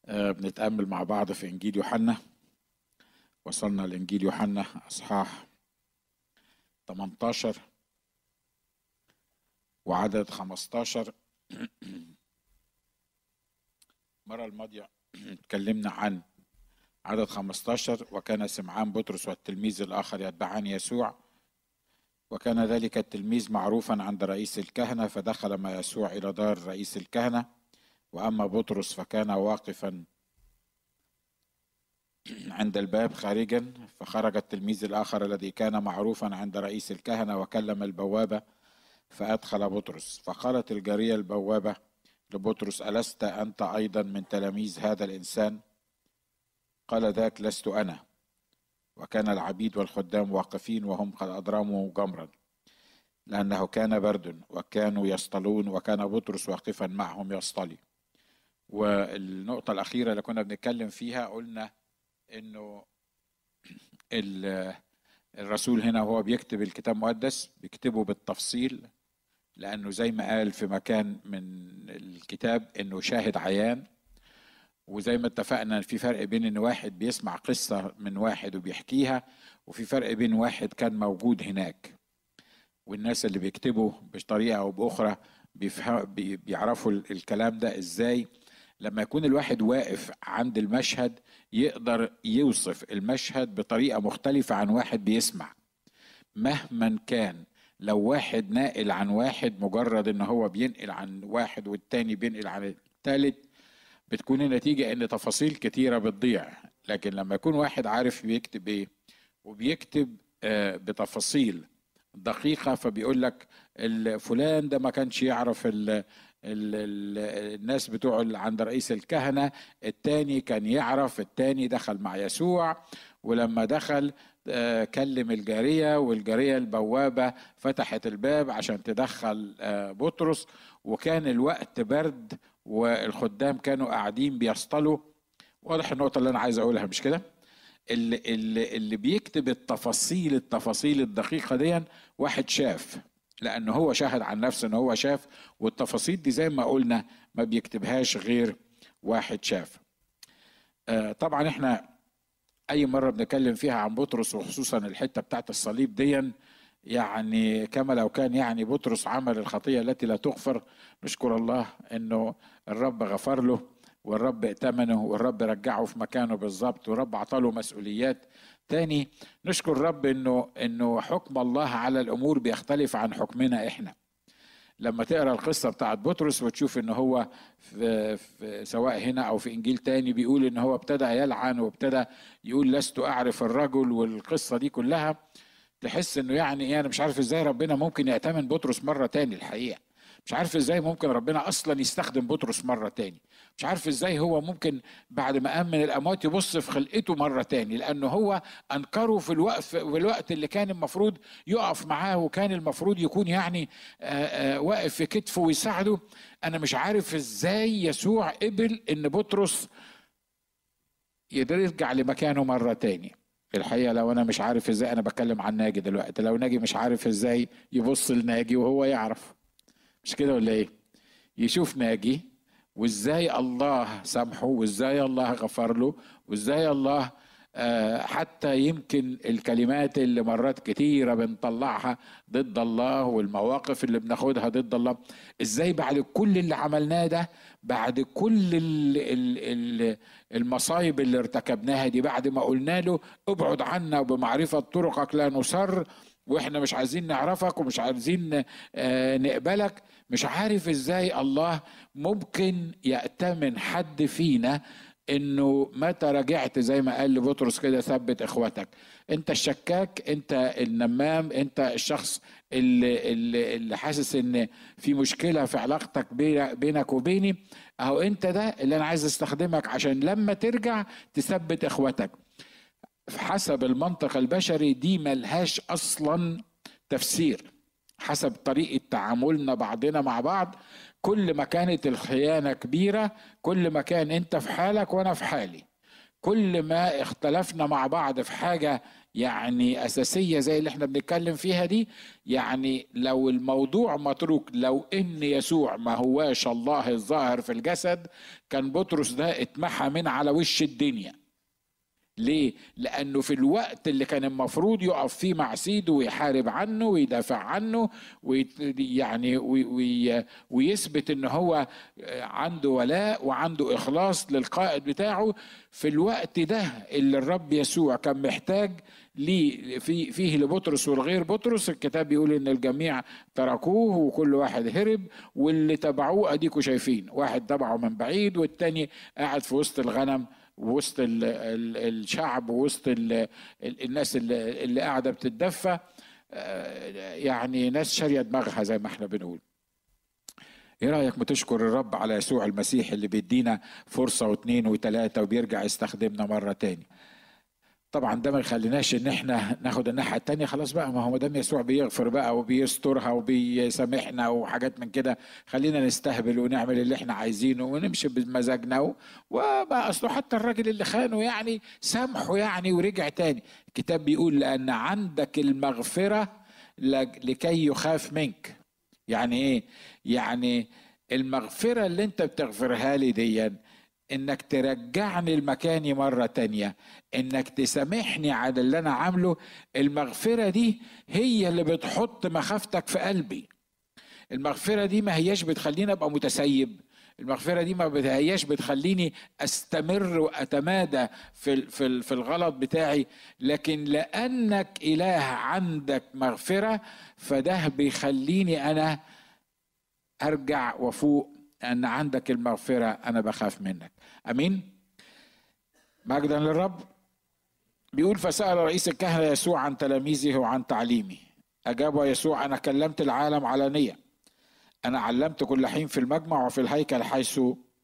آه، بنتأمل مع بعض في إنجيل يوحنا وصلنا لإنجيل يوحنا أصحاح 18 وعدد 15 المرة الماضية اتكلمنا عن عدد 15 وكان سمعان بطرس والتلميذ الآخر يتبعان يسوع وكان ذلك التلميذ معروفا عند رئيس الكهنة فدخل مع يسوع إلى دار رئيس الكهنة وأما بطرس فكان واقفا عند الباب خارجا فخرج التلميذ الآخر الذي كان معروفا عند رئيس الكهنة وكلم البوابة فأدخل بطرس فقالت الجارية البوابة لبطرس ألست أنت أيضا من تلاميذ هذا الإنسان قال ذاك لست أنا وكان العبيد والخدام واقفين وهم قد أضرموا جمرا لأنه كان برد وكانوا يصطلون وكان بطرس واقفا معهم يصطلي والنقطة الأخيرة اللي كنا بنتكلم فيها قلنا إنه الرسول هنا هو بيكتب الكتاب المقدس بيكتبه بالتفصيل لأنه زي ما قال في مكان من الكتاب إنه شاهد عيان وزي ما اتفقنا في فرق بين ان واحد بيسمع قصة من واحد وبيحكيها وفي فرق بين واحد كان موجود هناك والناس اللي بيكتبوا بطريقة او باخرى بيعرفوا الكلام ده ازاي لما يكون الواحد واقف عند المشهد يقدر يوصف المشهد بطريقة مختلفة عن واحد بيسمع مهما كان لو واحد ناقل عن واحد مجرد ان هو بينقل عن واحد والتاني بينقل عن التالت بتكون النتيجة ان تفاصيل كتيرة بتضيع لكن لما يكون واحد عارف بيكتب ايه وبيكتب آه بتفاصيل دقيقة فبيقول لك فلان ده ما كانش يعرف ال ال ال الناس بتوع عند رئيس الكهنة التاني كان يعرف التاني دخل مع يسوع ولما دخل آه كلم الجارية والجارية البوابة فتحت الباب عشان تدخل آه بطرس وكان الوقت برد والخدام كانوا قاعدين بيصطلوا واضح النقطة اللي أنا عايز أقولها مش كده؟ اللي, اللي, اللي بيكتب التفاصيل التفاصيل الدقيقة دي واحد شاف لأن هو شاهد عن نفسه إن هو شاف والتفاصيل دي زي ما قلنا ما بيكتبهاش غير واحد شاف. آه طبعا احنا أي مرة بنتكلم فيها عن بطرس وخصوصا الحتة بتاعت الصليب دي يعني كما لو كان يعني بطرس عمل الخطية التي لا تغفر نشكر الله انه الرب غفر له والرب ائتمنه والرب رجعه في مكانه بالظبط والرب عطاله مسؤوليات تاني نشكر الرب انه انه حكم الله على الامور بيختلف عن حكمنا احنا لما تقرا القصه بتاعت بطرس وتشوف ان هو في في سواء هنا او في انجيل تاني بيقول ان هو ابتدى يلعن وابتدى يقول لست اعرف الرجل والقصه دي كلها تحس انه يعني ايه انا مش عارف ازاي ربنا ممكن يأتمن بطرس مره تاني الحقيقه مش عارف ازاي ممكن ربنا اصلا يستخدم بطرس مره تاني مش عارف ازاي هو ممكن بعد ما قام من الاموات يبص في خلقته مره تاني لانه هو انكره في الوقت في الوقت اللي كان المفروض يقف معاه وكان المفروض يكون يعني آآ آآ واقف في كتفه ويساعده انا مش عارف ازاي يسوع قبل ان بطرس يقدر يرجع لمكانه مره تاني الحقيقه لو انا مش عارف ازاي انا بتكلم عن ناجي دلوقتي لو ناجي مش عارف ازاي يبص لناجي وهو يعرف مش كده ولا ايه يشوف ناجي وازاي الله سامحه وازاي الله غفر له وازاي الله حتى يمكن الكلمات اللي مرات كتيرة بنطلعها ضد الله والمواقف اللي بناخدها ضد الله ازاي بعد كل اللي عملناه ده بعد كل المصايب اللي ارتكبناها دي بعد ما قلنا له ابعد عنا وبمعرفة طرقك لا نصر واحنا مش عايزين نعرفك ومش عايزين نقبلك مش عارف ازاي الله ممكن يأتمن حد فينا انه متى رجعت زي ما قال لبطرس كده ثبت اخوتك انت الشكاك انت النمام انت الشخص اللي, اللي, اللي حاسس ان في مشكله في علاقتك بينك وبيني اهو انت ده اللي انا عايز استخدمك عشان لما ترجع تثبت اخوتك حسب المنطق البشري دي ملهاش اصلا تفسير حسب طريقه تعاملنا بعضنا مع بعض كل ما كانت الخيانه كبيره كل ما كان انت في حالك وانا في حالي كل ما اختلفنا مع بعض في حاجه يعني اساسيه زي اللي احنا بنتكلم فيها دي يعني لو الموضوع متروك لو ان يسوع ما هواش الله الظاهر في الجسد كان بطرس ده اتمحى من على وش الدنيا ليه؟ لأنه في الوقت اللي كان المفروض يقف فيه مع سيده ويحارب عنه ويدافع عنه ويعني وي ويثبت إن هو عنده ولاء وعنده إخلاص للقائد بتاعه في الوقت ده اللي الرب يسوع كان محتاج ليه في فيه لبطرس والغير بطرس الكتاب بيقول ان الجميع تركوه وكل واحد هرب واللي تبعوه اديكوا شايفين واحد تبعه من بعيد والتاني قاعد في وسط الغنم وسط الشعب ووسط الناس اللي قاعده بتتدفى آه، يعني ناس شاريه دماغها زي ما احنا بنقول ايه رايك ما تشكر الرب على يسوع المسيح اللي بيدينا فرصه واثنين وثلاثه وبيرجع يستخدمنا مره تاني طبعا ده ما يخليناش ان احنا ناخد الناحيه التانية خلاص بقى ما هو ما دام يسوع بيغفر بقى وبيسترها وبيسامحنا وحاجات من كده خلينا نستهبل ونعمل اللي احنا عايزينه ونمشي بمزاجنا وما اصله حتى الراجل اللي خانه يعني سامحه يعني ورجع تاني الكتاب بيقول لان عندك المغفره لكي يخاف منك يعني ايه يعني المغفره اللي انت بتغفرها لي ديًا انك ترجعني لمكاني مرة تانية انك تسامحني على اللي انا عامله المغفرة دي هي اللي بتحط مخافتك في قلبي المغفرة دي ما هياش بتخليني ابقى متسيب المغفرة دي ما هياش بتخليني استمر واتمادى في في في الغلط بتاعي لكن لانك اله عندك مغفرة فده بيخليني انا ارجع وفوق ان عندك المغفرة انا بخاف منك امين مجدا للرب بيقول فسأل رئيس الكهنة يسوع عن تلاميذه وعن تعليمه أجاب يسوع أنا كلمت العالم علانية أنا علمت كل حين في المجمع وفي الهيكل حيث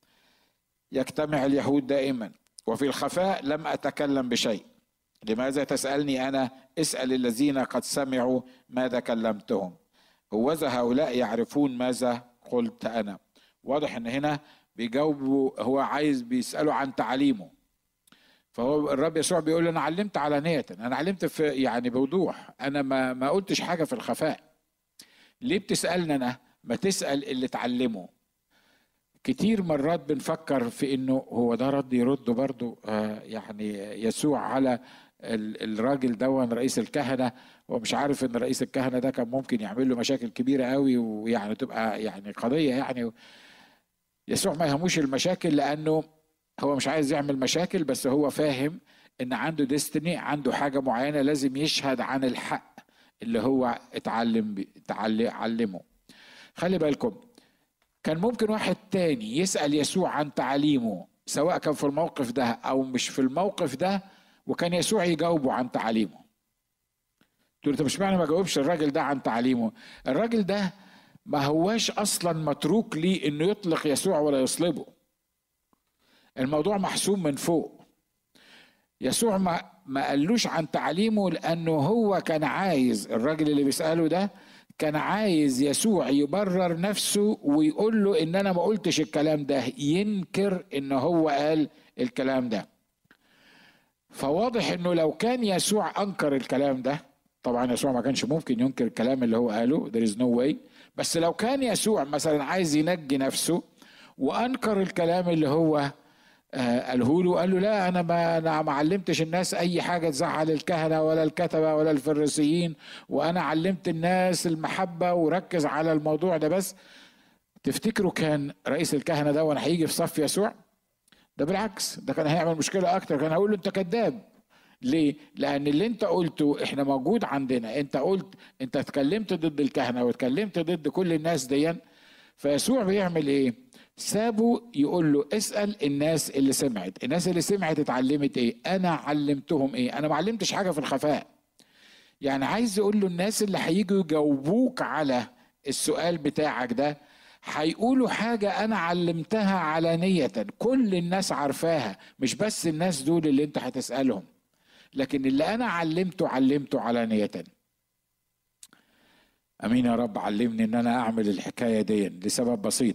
يجتمع اليهود دائما وفي الخفاء لم أتكلم بشيء لماذا تسألني أنا اسأل الذين قد سمعوا ماذا كلمتهم هوذا هؤلاء يعرفون ماذا قلت أنا واضح أن هنا بيجاوبوا هو عايز بيسأله عن تعليمه فهو الرب يسوع بيقول انا علمت علانية انا علمت في يعني بوضوح انا ما ما قلتش حاجة في الخفاء ليه بتسألني انا ما تسأل اللي اتعلمه كتير مرات بنفكر في انه هو ده رد يرد برضه آه يعني يسوع على الراجل دون رئيس الكهنه ومش عارف ان رئيس الكهنه ده كان ممكن يعمل له مشاكل كبيره قوي ويعني تبقى يعني قضيه يعني يسوع ما يهموش المشاكل لانه هو مش عايز يعمل مشاكل بس هو فاهم ان عنده ديستني عنده حاجه معينه لازم يشهد عن الحق اللي هو اتعلم علمه خلي بالكم كان ممكن واحد تاني يسال يسوع عن تعليمه سواء كان في الموقف ده او مش في الموقف ده وكان يسوع يجاوبه عن تعليمه تقول انت مش معنى ما جاوبش الراجل ده عن تعليمه الراجل ده ما هواش اصلا متروك ليه انه يطلق يسوع ولا يصلبه الموضوع محسوم من فوق يسوع ما ما قالوش عن تعليمه لانه هو كان عايز الراجل اللي بيساله ده كان عايز يسوع يبرر نفسه ويقول له ان انا ما قلتش الكلام ده ينكر ان هو قال الكلام ده فواضح انه لو كان يسوع انكر الكلام ده طبعا يسوع ما كانش ممكن ينكر الكلام اللي هو قاله there is no way بس لو كان يسوع مثلا عايز ينجي نفسه وانكر الكلام اللي هو آه، قاله له قال له لا انا ما انا ما علمتش الناس اي حاجه تزعل الكهنه ولا الكتبه ولا الفريسيين وانا علمت الناس المحبه وركز على الموضوع ده بس تفتكروا كان رئيس الكهنه ده وانا هيجي في صف يسوع ده بالعكس ده كان هيعمل مشكله اكتر كان هيقول له انت كذاب ليه؟ لأن اللي أنت قلته إحنا موجود عندنا، أنت قلت أنت اتكلمت ضد الكهنة واتكلمت ضد كل الناس دي فيسوع بيعمل إيه؟ سابه يقول له اسأل الناس اللي سمعت، الناس اللي سمعت اتعلمت إيه؟ أنا علمتهم إيه؟ أنا ما علمتش حاجة في الخفاء. يعني عايز يقول له الناس اللي هيجوا يجاوبوك على السؤال بتاعك ده هيقولوا حاجة أنا علمتها علانية كل الناس عارفاها مش بس الناس دول اللي أنت هتسألهم لكن اللي انا علمته علمته علانية امين يا رب علمني ان انا اعمل الحكاية دي لسبب بسيط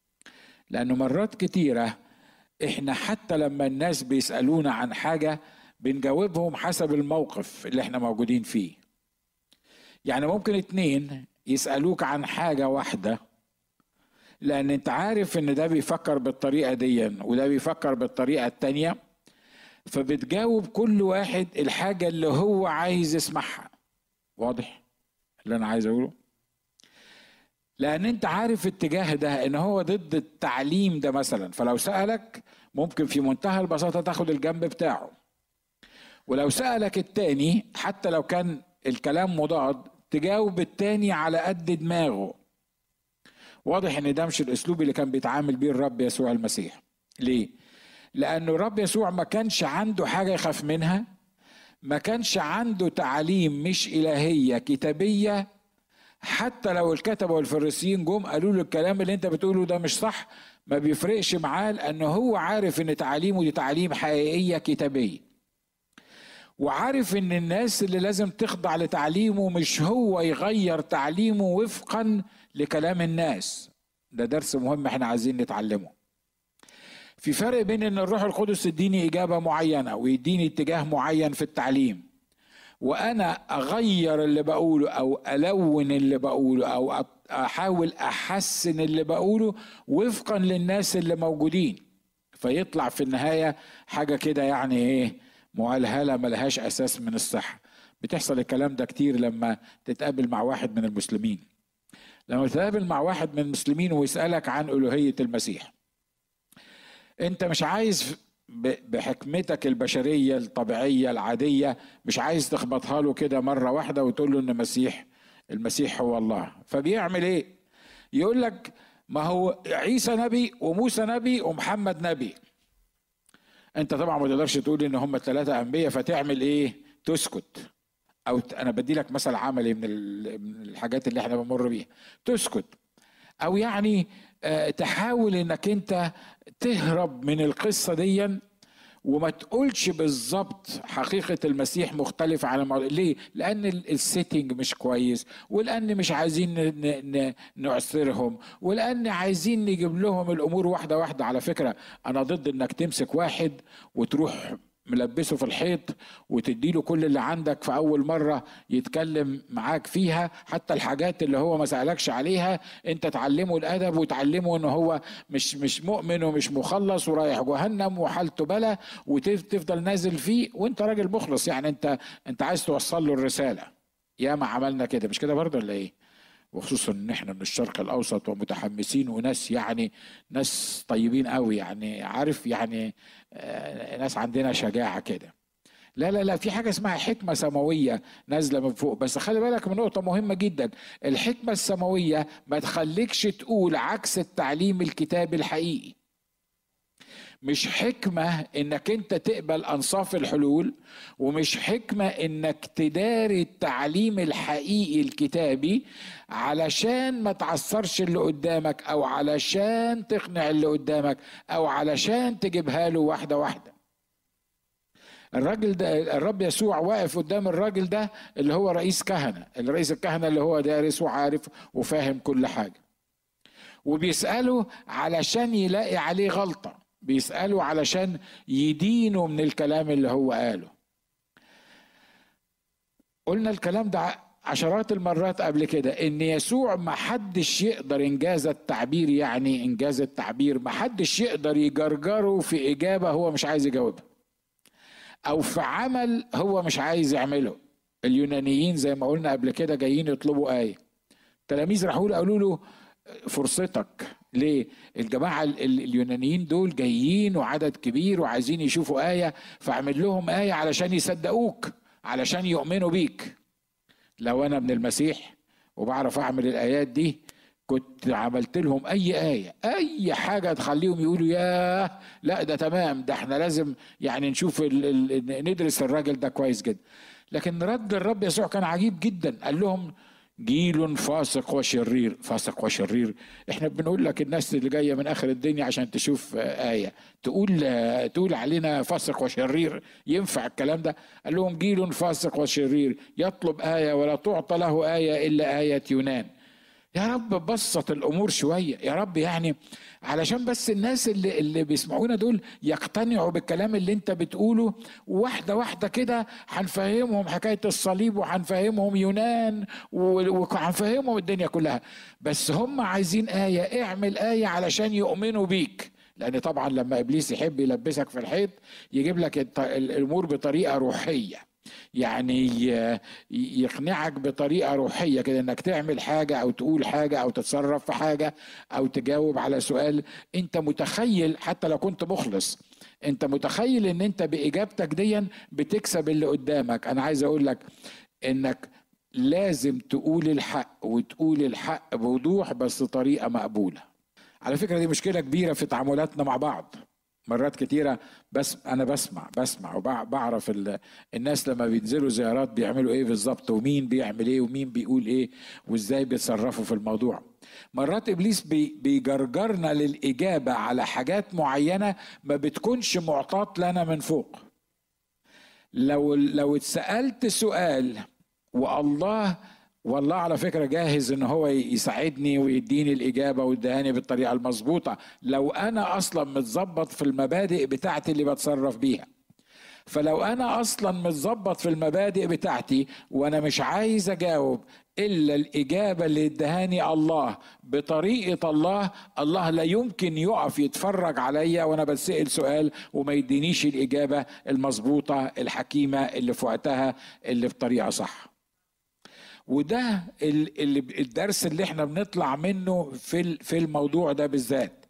لانه مرات كتيرة احنا حتى لما الناس بيسألونا عن حاجة بنجاوبهم حسب الموقف اللي احنا موجودين فيه يعني ممكن اتنين يسألوك عن حاجة واحدة لأن أنت عارف إن ده بيفكر بالطريقة دي وده بيفكر بالطريقة التانية فبتجاوب كل واحد الحاجة اللي هو عايز يسمعها واضح اللي أنا عايز أقوله لأن أنت عارف اتجاه ده إن هو ضد التعليم ده مثلا فلو سألك ممكن في منتهى البساطة تاخد الجنب بتاعه ولو سألك التاني حتى لو كان الكلام مضاد تجاوب التاني على قد دماغه واضح ان ده مش الاسلوب اللي كان بيتعامل بيه الرب يسوع المسيح ليه لانه الرب يسوع ما كانش عنده حاجه يخاف منها ما كانش عنده تعاليم مش الهيه كتابيه حتى لو الكتبه والفريسيين جم قالوا له الكلام اللي انت بتقوله ده مش صح ما بيفرقش معاه لانه هو عارف ان تعاليمه دي تعاليم حقيقيه كتابيه وعارف ان الناس اللي لازم تخضع لتعليمه مش هو يغير تعليمه وفقا لكلام الناس ده درس مهم احنا عايزين نتعلمه في فرق بين ان الروح القدس يديني اجابه معينه ويديني اتجاه معين في التعليم وانا اغير اللي بقوله او الون اللي بقوله او احاول احسن اللي بقوله وفقا للناس اللي موجودين فيطلع في النهايه حاجه كده يعني ايه مهلهله ملهاش اساس من الصحه بتحصل الكلام ده كتير لما تتقابل مع واحد من المسلمين لما تتقابل مع واحد من المسلمين ويسالك عن الوهيه المسيح انت مش عايز بحكمتك البشريه الطبيعيه العاديه مش عايز تخبطها له كده مره واحده وتقول له ان المسيح المسيح هو الله فبيعمل ايه يقول لك ما هو عيسى نبي وموسى نبي ومحمد نبي انت طبعا ما تقدرش تقول ان هم الثلاثه انبياء فتعمل ايه تسكت او انا بدي لك مثل عملي من الحاجات اللي احنا بنمر بيها تسكت او يعني آه، تحاول انك انت تهرب من القصه دي وما تقولش بالظبط حقيقة المسيح مختلفة عن الموضوع ليه؟ لأن السيتنج مش كويس ولأن مش عايزين نعسرهم ولأن عايزين نجيب لهم الأمور واحدة واحدة على فكرة أنا ضد إنك تمسك واحد وتروح ملبسه في الحيط وتديله كل اللي عندك في اول مره يتكلم معاك فيها حتى الحاجات اللي هو ما سالكش عليها انت تعلمه الادب وتعلمه ان هو مش مش مؤمن ومش مخلص ورايح جهنم وحالته بلا وتفضل نازل فيه وانت راجل مخلص يعني انت انت عايز توصل له الرساله يا ما عملنا كده مش كده برضه ولا ايه وخصوصا ان احنا من الشرق الاوسط ومتحمسين وناس يعني ناس طيبين قوي يعني عارف يعني آه، ناس عندنا شجاعه كده لا لا لا في حاجه اسمها حكمه سماويه نازله من فوق بس خلي بالك من نقطه مهمه جدا الحكمه السماويه ما تخليكش تقول عكس التعليم الكتابي الحقيقي مش حكمة انك انت تقبل انصاف الحلول ومش حكمة انك تداري التعليم الحقيقي الكتابي علشان ما تعثرش اللي قدامك او علشان تقنع اللي قدامك او علشان تجيبها له واحدة واحدة الراجل ده الرب يسوع واقف قدام الراجل ده اللي هو رئيس كهنة الرئيس الكهنة اللي هو دارس وعارف وفاهم كل حاجة وبيسأله علشان يلاقي عليه غلطة بيسألوا علشان يدينوا من الكلام اللي هو قاله قلنا الكلام ده عشرات المرات قبل كده ان يسوع ما حدش يقدر انجاز التعبير يعني انجاز التعبير ما حدش يقدر يجرجره في اجابه هو مش عايز يجاوبها او في عمل هو مش عايز يعمله اليونانيين زي ما قلنا قبل كده جايين يطلبوا ايه التلاميذ راحوا له قالوا له فرصتك ليه؟ الجماعة اليونانيين دول جايين وعدد كبير وعايزين يشوفوا آية فاعمل لهم آية علشان يصدقوك علشان يؤمنوا بيك لو أنا من المسيح وبعرف أعمل الآيات دي كنت عملت لهم أي آية أي حاجة تخليهم يقولوا ياه لا ده تمام ده احنا لازم يعني نشوف ال ال ندرس الراجل ده كويس جدا لكن رد الرب يسوع كان عجيب جدا قال لهم جيل فاسق وشرير فاسق وشرير احنا بنقول لك الناس اللي جايه من اخر الدنيا عشان تشوف ايه تقول تقول علينا فاسق وشرير ينفع الكلام ده قال لهم جيل فاسق وشرير يطلب ايه ولا تعطى له ايه الا ايه يونان يا رب بسط الامور شويه يا رب يعني علشان بس الناس اللي اللي بيسمعونا دول يقتنعوا بالكلام اللي انت بتقوله واحده واحده كده هنفهمهم حكايه الصليب وهنفهمهم يونان وهنفهمهم الدنيا كلها بس هم عايزين ايه اعمل ايه علشان يؤمنوا بيك لان طبعا لما ابليس يحب يلبسك في الحيط يجيب لك الامور بطريقه روحيه يعني يقنعك بطريقه روحيه كده انك تعمل حاجه او تقول حاجه او تتصرف في حاجه او تجاوب على سؤال انت متخيل حتى لو كنت مخلص انت متخيل ان انت باجابتك ديا بتكسب اللي قدامك انا عايز اقول لك انك لازم تقول الحق وتقول الحق بوضوح بس طريقه مقبوله على فكره دي مشكله كبيره في تعاملاتنا مع بعض مرات كتيرة بس أنا بسمع بسمع وبعرف الناس لما بينزلوا زيارات بيعملوا إيه بالظبط ومين بيعمل إيه ومين بيقول إيه وإزاي بيتصرفوا في الموضوع مرات إبليس بيجرجرنا للإجابة على حاجات معينة ما بتكونش معطاة لنا من فوق لو لو اتسألت سؤال والله والله على فكره جاهز ان هو يساعدني ويديني الاجابه ويدهاني بالطريقه المظبوطه لو انا اصلا متظبط في المبادئ بتاعتي اللي بتصرف بيها فلو انا اصلا متظبط في المبادئ بتاعتي وانا مش عايز اجاوب الا الاجابه اللي ادهاني الله بطريقه الله الله لا يمكن يقف يتفرج عليا وانا بتسال سؤال وما يدينيش الاجابه المظبوطه الحكيمه اللي في وقتها اللي بطريقه صح وده اللي الدرس اللي احنا بنطلع منه في في الموضوع ده بالذات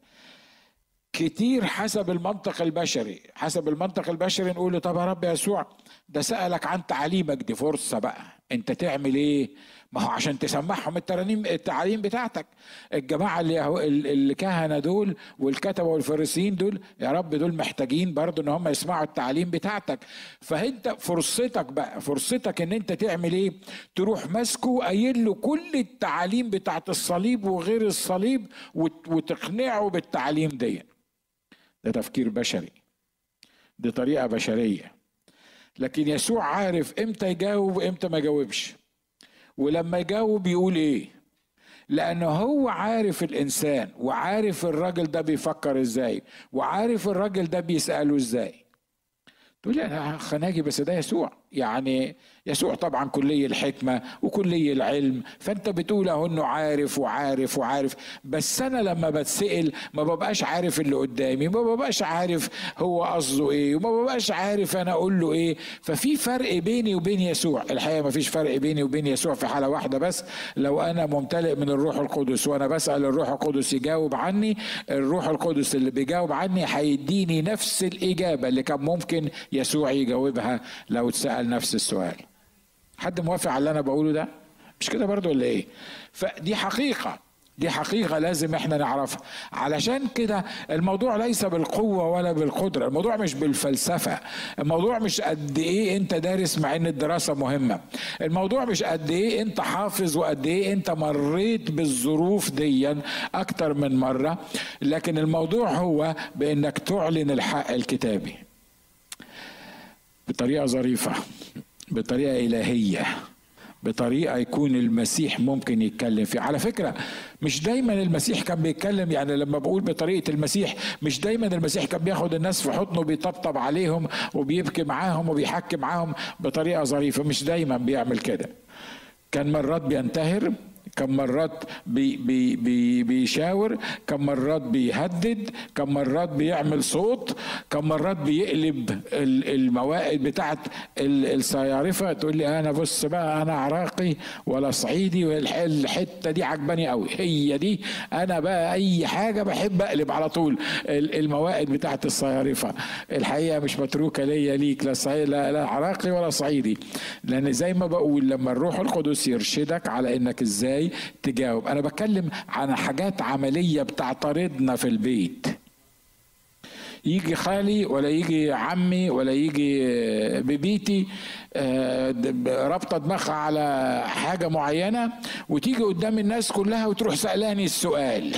كتير حسب المنطق البشري حسب المنطق البشري نقول طب يا رب يسوع ده سألك عن تعليمك دي فرصة بقى انت تعمل ايه ما هو عشان تسمعهم الترانيم التعاليم بتاعتك الجماعة اللي الكهنة دول والكتبة والفريسيين دول يا رب دول محتاجين برضو ان هم يسمعوا التعليم بتاعتك فانت فرصتك بقى فرصتك ان انت تعمل ايه تروح ماسكه قايل له كل التعاليم بتاعت الصليب وغير الصليب وتقنعه بالتعليم دي ده تفكير بشري دي طريقة بشرية لكن يسوع عارف امتى يجاوب وامتى ما يجاوبش ولما يجاوب يقول ايه لانه هو عارف الانسان وعارف الراجل ده بيفكر ازاي وعارف الراجل ده بيساله ازاي تقول لي انا خناجي بس ده يسوع يعني يسوع طبعا كلي الحكمة وكلي العلم فانت بتقول اهو انه عارف وعارف وعارف بس انا لما بتسأل ما ببقاش عارف اللي قدامي ما ببقاش عارف هو قصده ايه وما ببقاش عارف انا اقول له ايه ففي فرق بيني وبين يسوع الحقيقة ما فيش فرق بيني وبين يسوع في حالة واحدة بس لو انا ممتلئ من الروح القدس وانا بسأل الروح القدس يجاوب عني الروح القدس اللي بيجاوب عني هيديني نفس الإجابة اللي كان ممكن يسوع يجاوبها لو اتسأل نفس السؤال حد موافق على اللي انا بقوله ده مش كده برضو ولا ايه فدي حقيقه دي حقيقه لازم احنا نعرفها علشان كده الموضوع ليس بالقوه ولا بالقدره الموضوع مش بالفلسفه الموضوع مش قد ايه انت دارس مع ان الدراسه مهمه الموضوع مش قد ايه انت حافظ وقد ايه انت مريت بالظروف دي اكتر من مره لكن الموضوع هو بانك تعلن الحق الكتابي بطريقه ظريفه بطريقه الهيه بطريقه يكون المسيح ممكن يتكلم فيها على فكره مش دايما المسيح كان بيتكلم يعني لما بقول بطريقه المسيح مش دايما المسيح كان بياخد الناس في حضنه وبيطبطب عليهم وبيبكي معاهم وبيحكي معاهم بطريقه ظريفه مش دايما بيعمل كده كان مرات بينتهر كم مرات بي بي بي بيشاور كم مرات بيهدد كم مرات بيعمل صوت كم مرات بيقلب الموائد بتاعت الصيارفه تقول لي انا بص بقى انا عراقي ولا صعيدي والحته دي عجباني قوي هي دي انا بقى اي حاجه بحب اقلب على طول الموائد بتاعت الصيارفه الحقيقه مش متروكه ليا ليك لا, لا, لا عراقي ولا صعيدي لان زي ما بقول لما الروح القدس يرشدك على انك ازاي ازاي تجاوب انا بتكلم عن حاجات عمليه بتعترضنا في البيت يجي خالي ولا يجي عمي ولا يجي ببيتي آه، رابطه دماغها على حاجه معينه وتيجي قدام الناس كلها وتروح سالاني السؤال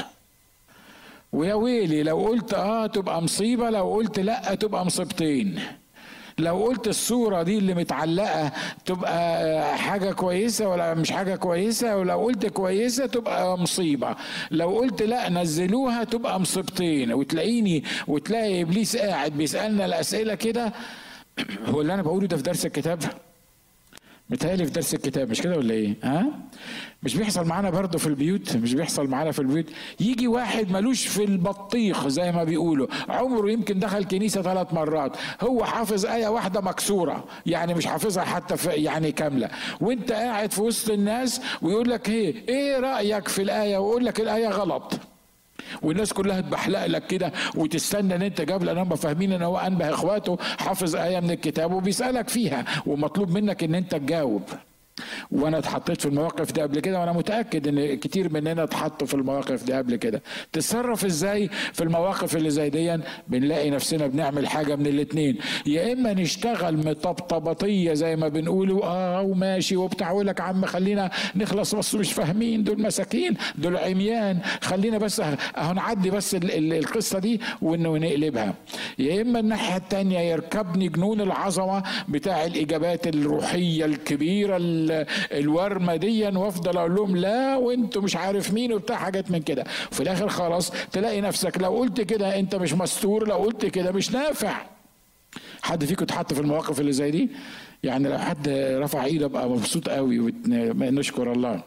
ويا ويلي لو قلت اه تبقى مصيبه لو قلت لا تبقى مصيبتين لو قلت الصوره دي اللي متعلقه تبقى حاجه كويسه ولا مش حاجه كويسه ولو قلت كويسه تبقى مصيبه لو قلت لا نزلوها تبقى مصيبتين وتلاقيني وتلاقي ابليس قاعد بيسالنا الاسئله كده هو اللي انا بقوله ده في درس الكتاب متهيألي في درس الكتاب مش كده ولا ايه؟ ها؟ مش بيحصل معانا برضه في البيوت مش بيحصل معانا في البيوت يجي واحد ملوش في البطيخ زي ما بيقولوا عمره يمكن دخل كنيسه ثلاث مرات هو حافظ ايه واحده مكسوره يعني مش حافظها حتى في يعني كامله وانت قاعد في وسط الناس ويقول لك ايه ايه رايك في الايه ويقول لك الايه غلط والناس كلها تبحلق لك كده وتستنى ان انت جاب لان هم فاهمين ان هو انبه اخواته حافظ ايه من الكتاب وبيسالك فيها ومطلوب منك ان انت تجاوب وانا اتحطيت في المواقف دي قبل كده وانا متاكد ان كتير مننا اتحطوا في المواقف دي قبل كده تتصرف ازاي في المواقف اللي زي دي بنلاقي نفسنا بنعمل حاجه من الاتنين يا اما نشتغل مطبطبطيه زي ما بنقولوا اه وماشي وبتاع يقول لك عم خلينا نخلص بس مش فاهمين دول مساكين دول عميان خلينا بس اهو نعدي بس ال ال القصه دي ونقلبها يا اما الناحيه الثانيه يركبني جنون العظمه بتاع الاجابات الروحيه الكبيره الورمه دي وافضل اقول لهم لا وانتوا مش عارف مين وبتاع حاجات من كده في الاخر خلاص تلاقي نفسك لو قلت كده انت مش مستور لو قلت كده مش نافع حد فيكم اتحط في المواقف اللي زي دي يعني لو حد رفع ايده ابقى مبسوط قوي ونشكر الله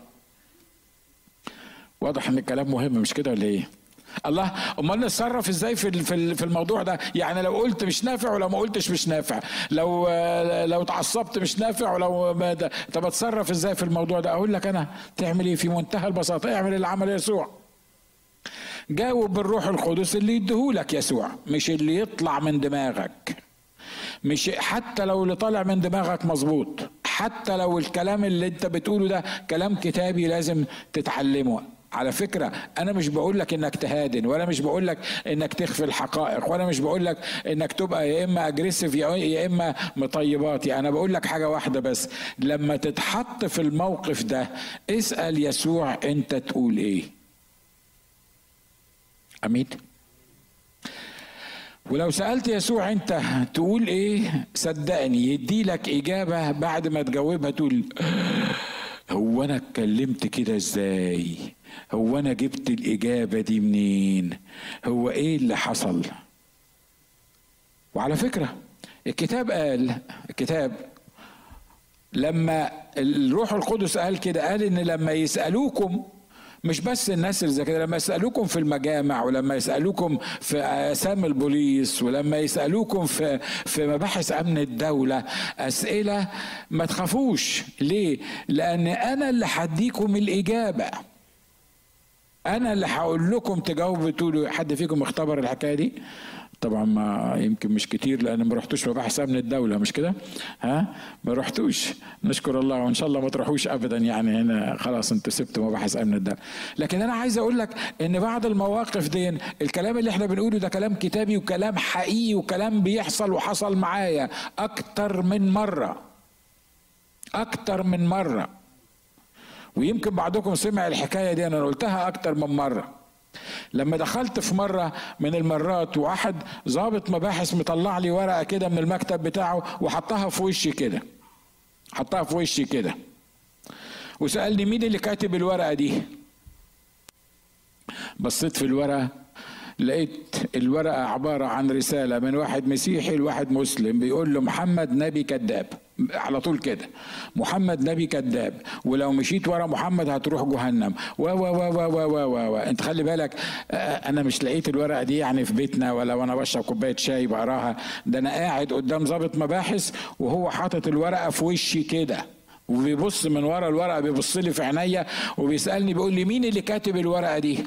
واضح ان الكلام مهم مش كده ولا ايه الله امال نتصرف ازاي في في الموضوع ده يعني لو قلت مش نافع ولو ما قلتش مش نافع لو لو اتعصبت مش نافع ولو ما ده طب اتصرف ازاي في الموضوع ده اقول لك انا تعمل ايه في منتهى البساطه اعمل اللي عمل يسوع جاوب بالروح القدس اللي يديهولك يسوع مش اللي يطلع من دماغك مش حتى لو اللي طالع من دماغك مظبوط حتى لو الكلام اللي انت بتقوله ده كلام كتابي لازم تتعلمه على فكرة أنا مش بقول لك إنك تهادن ولا مش بقول لك إنك تخفي الحقائق ولا مش بقول لك إنك تبقى يا إما أجريسيف يا إما مطيباتي أنا بقول لك حاجة واحدة بس لما تتحط في الموقف ده اسأل يسوع أنت تقول إيه أمين ولو سألت يسوع أنت تقول إيه صدقني يدي لك إجابة بعد ما تجاوبها تقول هو أنا اتكلمت كده إزاي هو انا جبت الاجابه دي منين هو ايه اللي حصل وعلى فكره الكتاب قال الكتاب لما الروح القدس قال كده قال ان لما يسالوكم مش بس الناس اللي زي كده لما يسالوكم في المجامع ولما يسالوكم في اسام البوليس ولما يسالوكم في في مباحث امن الدوله اسئله ما تخافوش ليه لان انا اللي هديكم الاجابه انا اللي هقول لكم تجاوبوا تقولوا حد فيكم اختبر الحكايه دي طبعا ما يمكن مش كتير لان ما رحتوش مباحث امن الدوله مش كده ها ما رحتوش نشكر الله وان شاء الله ما تروحوش ابدا يعني هنا خلاص انتوا سبتوا مباحث امن الدوله لكن انا عايز اقول لك ان بعض المواقف دي الكلام اللي احنا بنقوله ده كلام كتابي وكلام حقيقي وكلام بيحصل وحصل معايا اكتر من مره اكتر من مره ويمكن بعضكم سمع الحكايه دي انا قلتها اكتر من مره لما دخلت في مرة من المرات واحد ظابط مباحث مطلع لي ورقة كده من المكتب بتاعه وحطها في وشي كده حطها في وشي كده وسألني مين اللي كاتب الورقة دي بصيت في الورقة لقيت الورقة عبارة عن رسالة من واحد مسيحي لواحد مسلم بيقول له محمد نبي كذاب على طول كده محمد نبي كذاب ولو مشيت ورا محمد هتروح جهنم و و و و و و و انت خلي بالك انا مش لقيت الورقه دي يعني في بيتنا ولا وانا بشرب كوبايه شاي بقراها ده انا قاعد قدام ضابط مباحث وهو حاطط الورقه في وشي كده وبيبص من ورا الورقه بيبص لي في عينيا وبيسالني بيقول لي مين اللي كاتب الورقه دي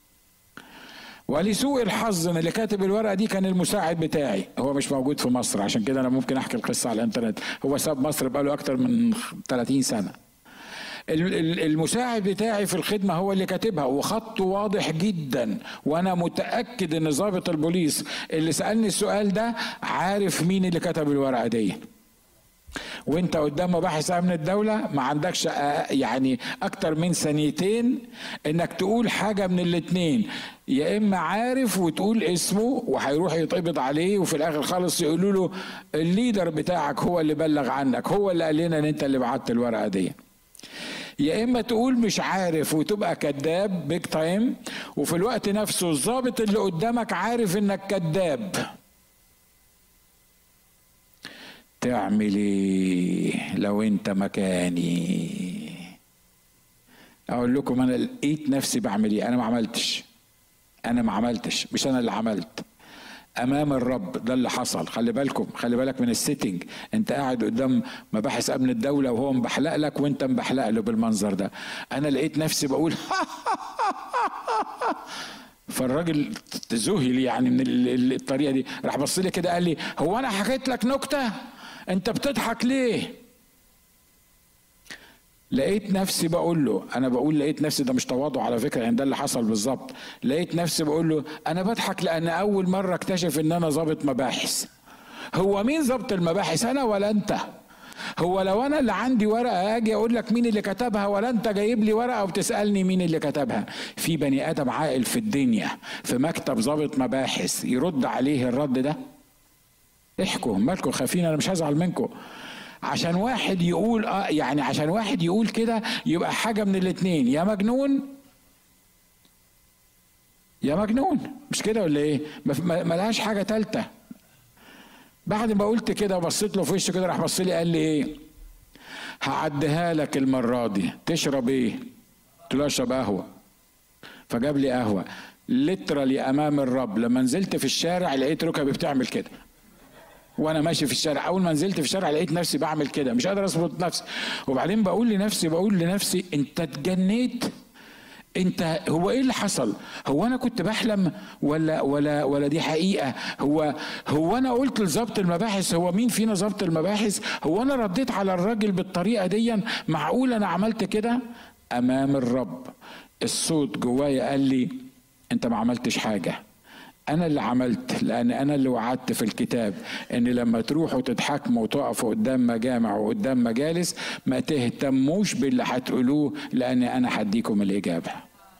ولسوء الحظ ان اللي كاتب الورقه دي كان المساعد بتاعي هو مش موجود في مصر عشان كده انا ممكن احكي القصه على الانترنت هو ساب مصر بقاله اكتر من 30 سنه المساعد بتاعي في الخدمه هو اللي كاتبها وخطه واضح جدا وانا متاكد ان ضابط البوليس اللي سالني السؤال ده عارف مين اللي كتب الورقه دي وانت قدام مباحث امن الدوله ما عندكش آه، يعني اكتر من ثانيتين انك تقول حاجه من الاتنين يا اما عارف وتقول اسمه وهيروح يتقبض عليه وفي الاخر خالص يقولوا له الليدر بتاعك هو اللي بلغ عنك هو اللي قال لنا ان انت اللي بعت الورقه دي يا اما تقول مش عارف وتبقى كذاب بيج تايم وفي الوقت نفسه الظابط اللي قدامك عارف انك كذاب تعمل ايه لو انت مكاني اقول لكم انا لقيت نفسي بعمل ايه انا ما عملتش انا ما عملتش مش انا اللي عملت امام الرب ده اللي حصل خلي بالكم خلي بالك من السيتنج انت قاعد قدام مباحث امن الدوله وهو مبحلق لك وانت مبحلق له بالمنظر ده انا لقيت نفسي بقول فالراجل ذهل يعني من الطريقه دي راح بص لي كده قال لي هو انا حكيت لك نكته انت بتضحك ليه لقيت نفسي بقول له انا بقول لقيت نفسي ده مش تواضع على فكره يعني ده اللي حصل بالظبط لقيت نفسي بقول له انا بضحك لان اول مره اكتشف ان انا ظابط مباحث هو مين ظابط المباحث انا ولا انت هو لو انا اللي عندي ورقه اجي اقول لك مين اللي كتبها ولا انت جايب لي ورقه وبتسالني مين اللي كتبها في بني ادم عاقل في الدنيا في مكتب ظابط مباحث يرد عليه الرد ده احكوا مالكم خايفين انا مش هزعل منكم عشان واحد يقول اه يعني عشان واحد يقول كده يبقى حاجه من الاثنين يا مجنون يا مجنون مش كده ولا ايه ملهاش حاجه ثالثه بعد ما قلت كده وبصيت له في وشه كده راح بص لي قال لي ايه هعديها لك المره دي تشرب ايه قلت له اشرب قهوه فجاب لي قهوه لترالي امام الرب لما نزلت في الشارع لقيت ركبي بتعمل كده وانا ماشي في الشارع اول ما نزلت في الشارع لقيت نفسي بعمل كده مش قادر اظبط نفسي وبعدين بقول لنفسي بقول لنفسي انت اتجنيت انت هو ايه اللي حصل هو انا كنت بحلم ولا ولا ولا دي حقيقه هو هو انا قلت لظبط المباحث هو مين فينا ظبط المباحث هو انا رديت على الراجل بالطريقه دي معقول انا عملت كده امام الرب الصوت جوايا قال لي انت ما عملتش حاجه انا اللي عملت لان انا اللي وعدت في الكتاب ان لما تروحوا تتحاكموا وتقفوا قدام مجامع وقدام مجالس ما تهتموش باللي هتقولوه لان انا هديكم الاجابه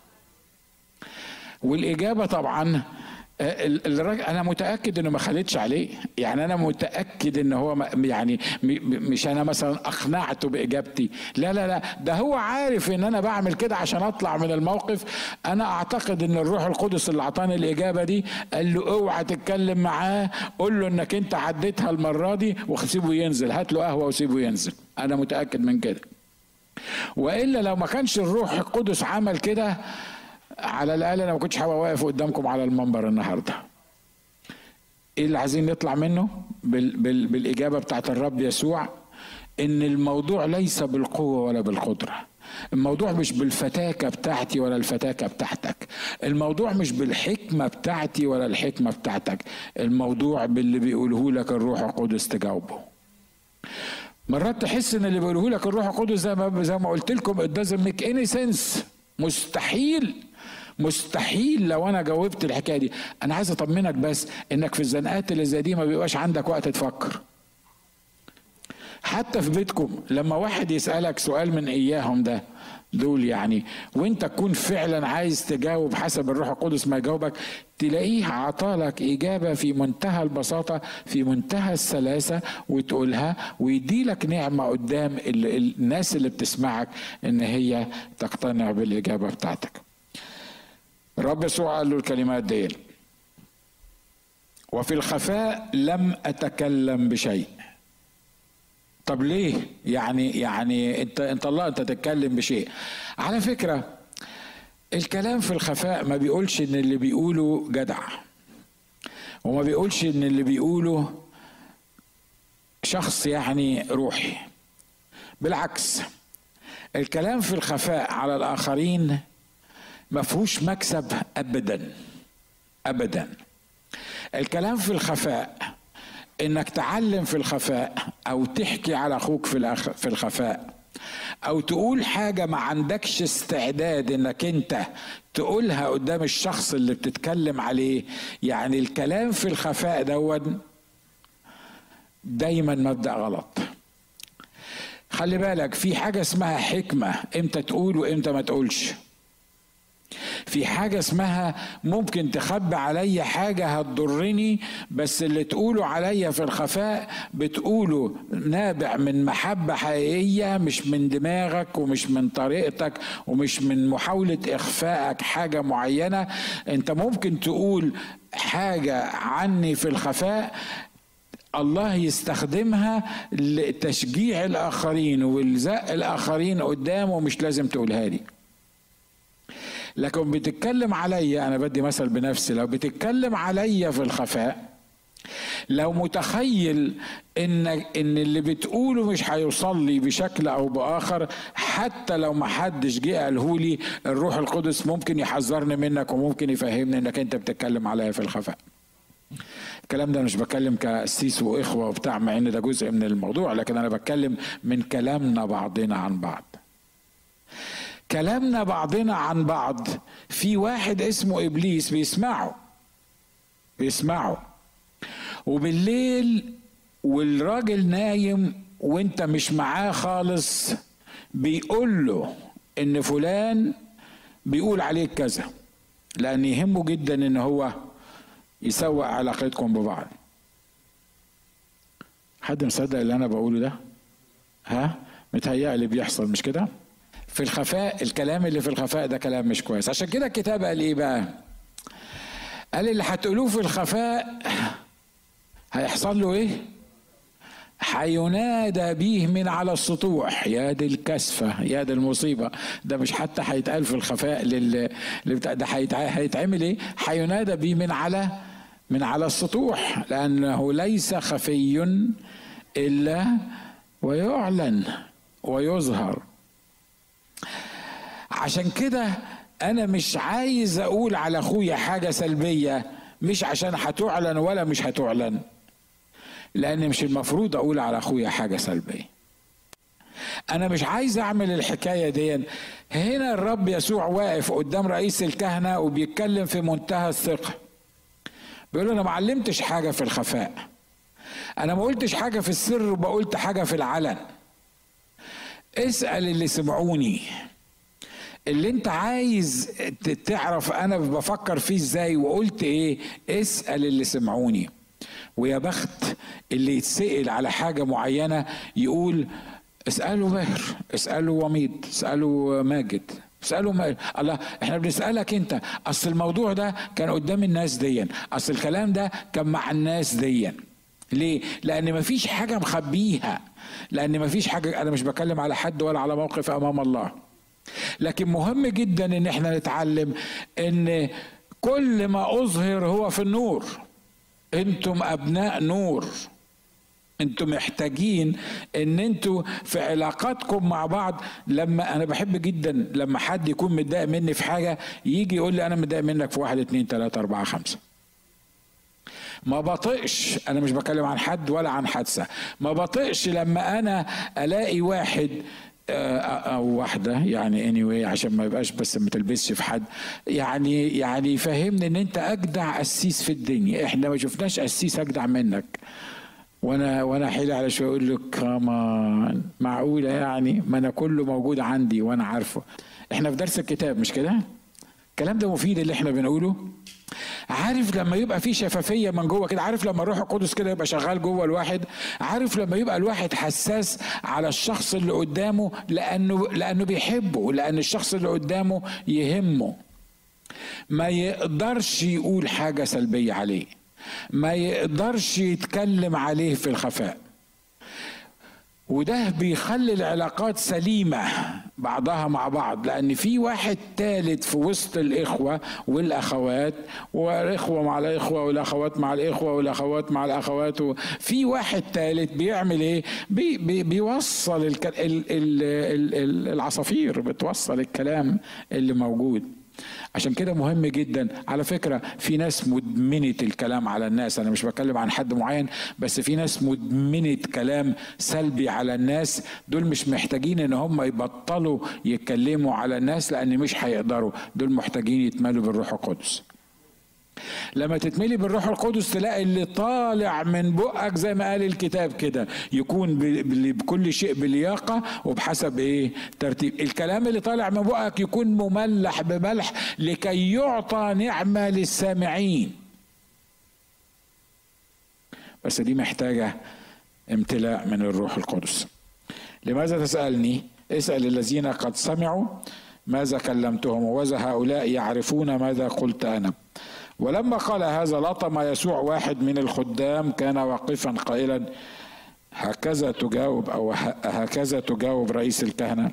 والاجابه طبعا الراجل انا متاكد انه ما خلتش عليه يعني انا متاكد ان هو يعني مش انا مثلا اقنعته باجابتي لا لا لا ده هو عارف ان انا بعمل كده عشان اطلع من الموقف انا اعتقد ان الروح القدس اللي اعطاني الاجابه دي قال له اوعى تتكلم معاه قول له انك انت عديتها المره دي وسيبه ينزل هات له قهوه وسيبه ينزل انا متاكد من كده والا لو ما كانش الروح القدس عمل كده على الاقل انا ما كنتش هبقى واقف قدامكم على المنبر النهارده ايه اللي عايزين نطلع منه بال بال بالاجابه بتاعت الرب يسوع ان الموضوع ليس بالقوه ولا بالقدره الموضوع مش بالفتاكة بتاعتي ولا الفتاكة بتاعتك الموضوع مش بالحكمة بتاعتي ولا الحكمة بتاعتك الموضوع باللي بيقوله لك الروح القدس تجاوبه مرات تحس ان اللي بيقوله لك الروح القدس زي ما زي ما قلت لكم it doesn't make any sense مستحيل مستحيل لو انا جاوبت الحكايه دي انا عايز اطمنك بس انك في الزنقات اللي زي دي ما بيبقاش عندك وقت تفكر حتى في بيتكم لما واحد يسالك سؤال من اياهم ده دول يعني وانت تكون فعلا عايز تجاوب حسب الروح القدس ما يجاوبك تلاقيه عطالك اجابه في منتهى البساطه في منتهى السلاسه وتقولها ويديلك نعمه قدام الناس اللي بتسمعك ان هي تقتنع بالاجابه بتاعتك الرب يسوع قال له الكلمات دي وفي الخفاء لم اتكلم بشيء طب ليه يعني يعني انت انت الله انت تتكلم بشيء على فكره الكلام في الخفاء ما بيقولش ان اللي بيقوله جدع وما بيقولش ان اللي بيقوله شخص يعني روحي بالعكس الكلام في الخفاء على الاخرين ما فيهوش مكسب ابدا ابدا الكلام في الخفاء انك تعلم في الخفاء او تحكي على اخوك في في الخفاء او تقول حاجه ما عندكش استعداد انك انت تقولها قدام الشخص اللي بتتكلم عليه يعني الكلام في الخفاء دون دايما مبدا غلط خلي بالك في حاجة اسمها حكمة امتى تقول وامتى ما تقولش في حاجة اسمها ممكن تخبي عليا حاجة هتضرني بس اللي تقوله عليا في الخفاء بتقوله نابع من محبة حقيقية مش من دماغك ومش من طريقتك ومش من محاولة إخفائك حاجة معينة أنت ممكن تقول حاجة عني في الخفاء الله يستخدمها لتشجيع الآخرين والزق الآخرين قدامه مش لازم تقولها لي لكن بتتكلم عليا انا بدي مثل بنفسي لو بتتكلم عليا في الخفاء لو متخيل ان ان اللي بتقوله مش هيوصل لي بشكل او باخر حتى لو ما حدش جه قاله لي الروح القدس ممكن يحذرني منك وممكن يفهمني انك انت بتتكلم عليا في الخفاء الكلام ده مش بتكلم كقسيس واخوه وبتاع مع ان ده جزء من الموضوع لكن انا بتكلم من كلامنا بعضنا عن بعض كلامنا بعضنا عن بعض في واحد اسمه ابليس بيسمعه بيسمعه وبالليل والراجل نايم وانت مش معاه خالص بيقول له ان فلان بيقول عليك كذا لان يهمه جدا ان هو يسوق علاقتكم ببعض حد مصدق اللي انا بقوله ده ها متهيألي بيحصل مش كده في الخفاء الكلام اللي في الخفاء ده كلام مش كويس عشان كده الكتاب قال ايه بقى قال اللي هتقولوه في الخفاء هيحصل له ايه هينادى بيه من على السطوح يا دي الكسفة يا دي المصيبة ده مش حتى هيتقال في الخفاء لل ده هيتعمل ايه هينادى بيه من على من على السطوح لأنه ليس خفي إلا ويعلن ويظهر عشان كده انا مش عايز اقول على اخويا حاجه سلبيه مش عشان هتعلن ولا مش هتعلن لان مش المفروض اقول على اخويا حاجه سلبيه انا مش عايز اعمل الحكايه دي هنا الرب يسوع واقف قدام رئيس الكهنه وبيتكلم في منتهى الثقه بيقول انا ما علمتش حاجه في الخفاء انا ما قلتش حاجه في السر وبقولت حاجه في العلن اسال اللي سمعوني اللي انت عايز تعرف انا بفكر فيه ازاي وقلت ايه اسال اللي سمعوني ويا بخت اللي يتسال على حاجه معينه يقول اساله باهر اساله وميد اساله ماجد اساله ما... الله احنا بنسالك انت اصل الموضوع ده كان قدام الناس ديا اصل الكلام ده كان مع الناس ديا ليه لان مفيش حاجه مخبيها لان مفيش حاجه انا مش بكلم على حد ولا على موقف امام الله لكن مهم جدا ان احنا نتعلم ان كل ما اظهر هو في النور انتم ابناء نور انتم محتاجين ان انتوا في علاقاتكم مع بعض لما انا بحب جدا لما حد يكون متضايق مني في حاجه يجي يقول لي انا متضايق منك في واحد اتنين تلاته اربعه خمسه ما بطقش انا مش بكلم عن حد ولا عن حادثه ما بطقش لما انا الاقي واحد آه، او واحده يعني اني anyway عشان ما يبقاش بس ما تلبسش في حد يعني يعني يفهمني ان انت اجدع قسيس في الدنيا احنا ما شفناش قسيس اجدع منك وانا وانا حيل على شويه اقول له كمان معقوله يعني ما انا كله موجود عندي وانا عارفه احنا في درس الكتاب مش كده الكلام ده مفيد اللي احنا بنقوله عارف لما يبقى في شفافية من جوه كده عارف لما الروح القدس كده يبقى شغال جوه الواحد عارف لما يبقى الواحد حساس على الشخص اللي قدامه لأنه لأنه بيحبه لأن الشخص اللي قدامه يهمه ما يقدرش يقول حاجة سلبية عليه ما يقدرش يتكلم عليه في الخفاء وده بيخلي العلاقات سليمة بعضها مع بعض لأن في واحد ثالث في وسط الإخوة والأخوات والإخوة مع الإخوة والأخوات مع الإخوة والأخوات مع الأخوات في واحد ثالث بيعمل إيه؟ بي بي بيوصل ال ال ال العصافير بتوصل الكلام اللي موجود عشان كده مهم جدا على فكرة في ناس مدمنة الكلام على الناس أنا مش بتكلم عن حد معين بس في ناس مدمنة كلام سلبي على الناس دول مش محتاجين إن هم يبطلوا يتكلموا على الناس لأن مش هيقدروا دول محتاجين يتملوا بالروح القدس لما تتملي بالروح القدس تلاقي اللي طالع من بقك زي ما قال الكتاب كده يكون بكل شيء بلياقه وبحسب ايه ترتيب الكلام اللي طالع من بقك يكون مملح بملح لكي يعطى نعمه للسامعين بس دي محتاجه امتلاء من الروح القدس لماذا تسالني اسال الذين قد سمعوا ماذا كلمتهم وذا هؤلاء يعرفون ماذا قلت انا ولما قال هذا لطم يسوع واحد من الخدام كان واقفا قائلا هكذا تجاوب او هكذا تجاوب رئيس الكهنه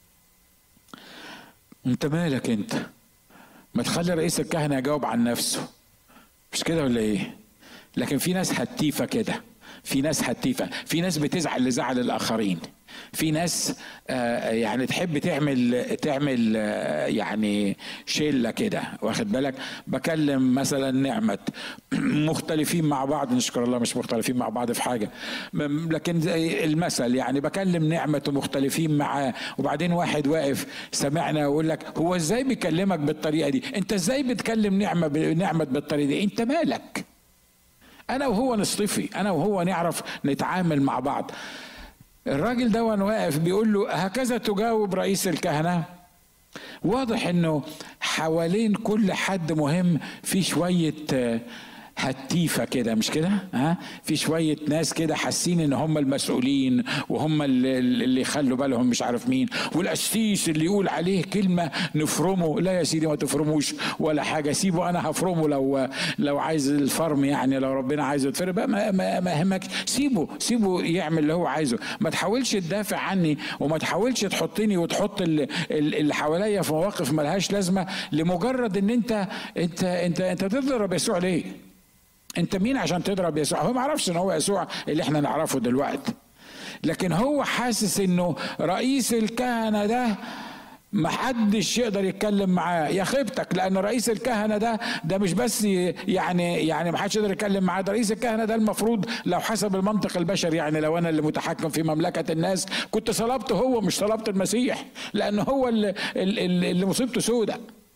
انت مالك انت ما تخلي رئيس الكهنه يجاوب عن نفسه مش كده ولا ايه لكن في ناس هتيفه كده في ناس هتيفه في ناس بتزعل لزعل الاخرين في ناس آه، يعني تحب تعمل تعمل آه، يعني شله كده واخد بالك بكلم مثلا نعمه مختلفين مع بعض نشكر الله مش مختلفين مع بعض في حاجه لكن زي المثل يعني بكلم نعمه ومختلفين معاه وبعدين واحد واقف سمعنا ويقول لك هو ازاي بيكلمك بالطريقه دي انت ازاي بتكلم نعمه نعمه بالطريقه دي انت مالك انا وهو نصطفي انا وهو نعرف نتعامل مع بعض الراجل ده وانا واقف بيقول له هكذا تجاوب رئيس الكهنه واضح انه حوالين كل حد مهم في شويه هتيفه كده مش كده ها في شويه ناس كده حاسين ان هم المسؤولين وهم اللي يخلوا بالهم مش عارف مين والقسيس اللي يقول عليه كلمه نفرمه لا يا سيدي ما تفرموش ولا حاجه سيبه انا هفرمه لو لو عايز الفرم يعني لو ربنا عايزه يتفرم ما ما, ما يهمك سيبه سيبه يعمل اللي هو عايزه ما تحاولش تدافع عني وما تحاولش تحطني وتحط اللي, اللي حواليا في مواقف ملهاش لازمه لمجرد ان انت انت انت انت تضرب يسوع ليه انت مين عشان تضرب يسوع هو ما عرفش ان هو يسوع اللي احنا نعرفه دلوقتي لكن هو حاسس انه رئيس الكهنه ده ما حدش يقدر يتكلم معاه يا خيبتك لان رئيس الكهنه ده ده مش بس يعني يعني ما حدش يقدر يتكلم معاه ده رئيس الكهنه ده المفروض لو حسب المنطق البشري يعني لو انا اللي متحكم في مملكه الناس كنت صلبت هو مش صلبت المسيح لان هو اللي, اللي, اللي مصيبته سودة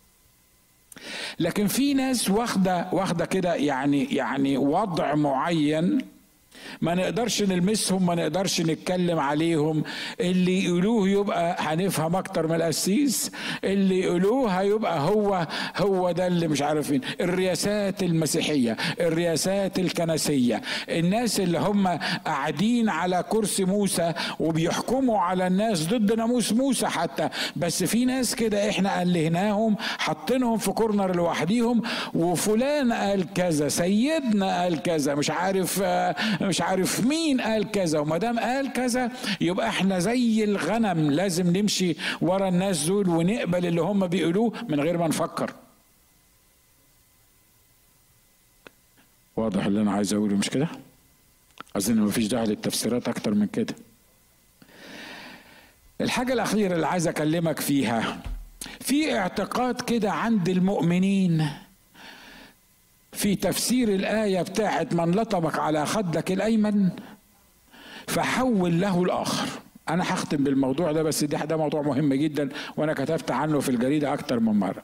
لكن في ناس واخده واخده كده يعني يعني وضع معين ما نقدرش نلمسهم ما نقدرش نتكلم عليهم اللي يقولوه يبقى هنفهم اكتر من القسيس اللي يقولوه هيبقى هو هو ده اللي مش عارفين الرياسات المسيحيه الرياسات الكنسيه الناس اللي هم قاعدين على كرسي موسى وبيحكموا على الناس ضد ناموس موسى حتى بس في ناس كده احنا قلهناهم حاطينهم في كورنر لوحديهم وفلان قال كذا سيدنا قال كذا مش عارف مش عارف مين قال كذا وما دام قال كذا يبقى احنا زي الغنم لازم نمشي ورا الناس دول ونقبل اللي هم بيقولوه من غير ما نفكر واضح اللي انا عايز اقوله مش كده اظن مفيش داعي للتفسيرات اكتر من كده الحاجة الأخيرة اللي عايز أكلمك فيها في اعتقاد كده عند المؤمنين في تفسير الآية بتاعت من لطمك على خدك الأيمن فحول له الآخر أنا هختم بالموضوع ده بس ده, ده موضوع مهم جدا وأنا كتبت عنه في الجريدة أكتر من مرة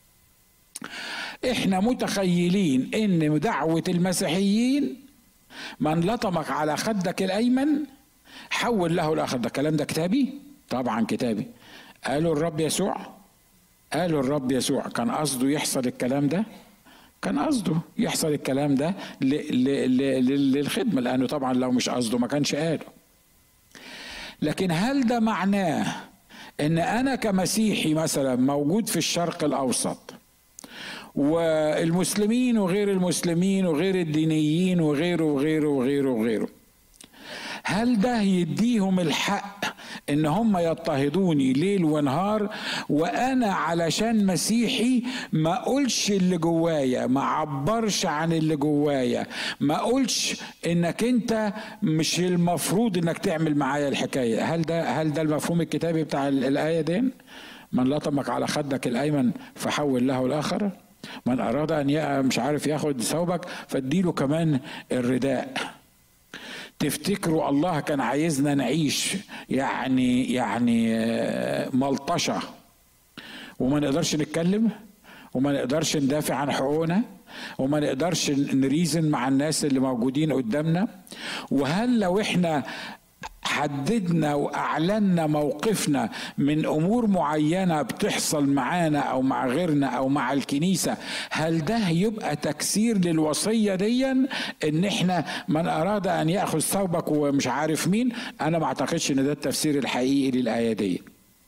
احنا متخيلين ان دعوة المسيحيين من لطمك على خدك الايمن حول له الاخر ده الكلام ده كتابي طبعا كتابي قالوا الرب يسوع قالوا الرب يسوع كان قصده يحصل الكلام ده كان قصده يحصل الكلام ده للخدمه لانه طبعا لو مش قصده ما كانش قاله لكن هل ده معناه ان انا كمسيحي مثلا موجود في الشرق الاوسط والمسلمين وغير المسلمين وغير الدينيين وغيره وغيره وغيره وغيره هل ده يديهم الحق ان هم يضطهدوني ليل ونهار وانا علشان مسيحي ما اقولش اللي جوايا ما عبرش عن اللي جوايا ما اقولش انك انت مش المفروض انك تعمل معايا الحكايه هل ده هل ده المفهوم الكتابي بتاع الايه دي من لطمك على خدك الايمن فحول له الاخر من اراد ان مش عارف ياخد ثوبك فاديله كمان الرداء تفتكروا الله كان عايزنا نعيش يعني يعني آه، ملطشه وما نقدرش نتكلم وما نقدرش ندافع عن حقوقنا وما نقدرش نريزن مع الناس اللي موجودين قدامنا وهل لو احنا حددنا واعلنا موقفنا من امور معينه بتحصل معانا او مع غيرنا او مع الكنيسه هل ده يبقى تكسير للوصيه دي ان احنا من اراد ان ياخذ ثوبك ومش عارف مين انا ما اعتقدش ان ده التفسير الحقيقي للايه دي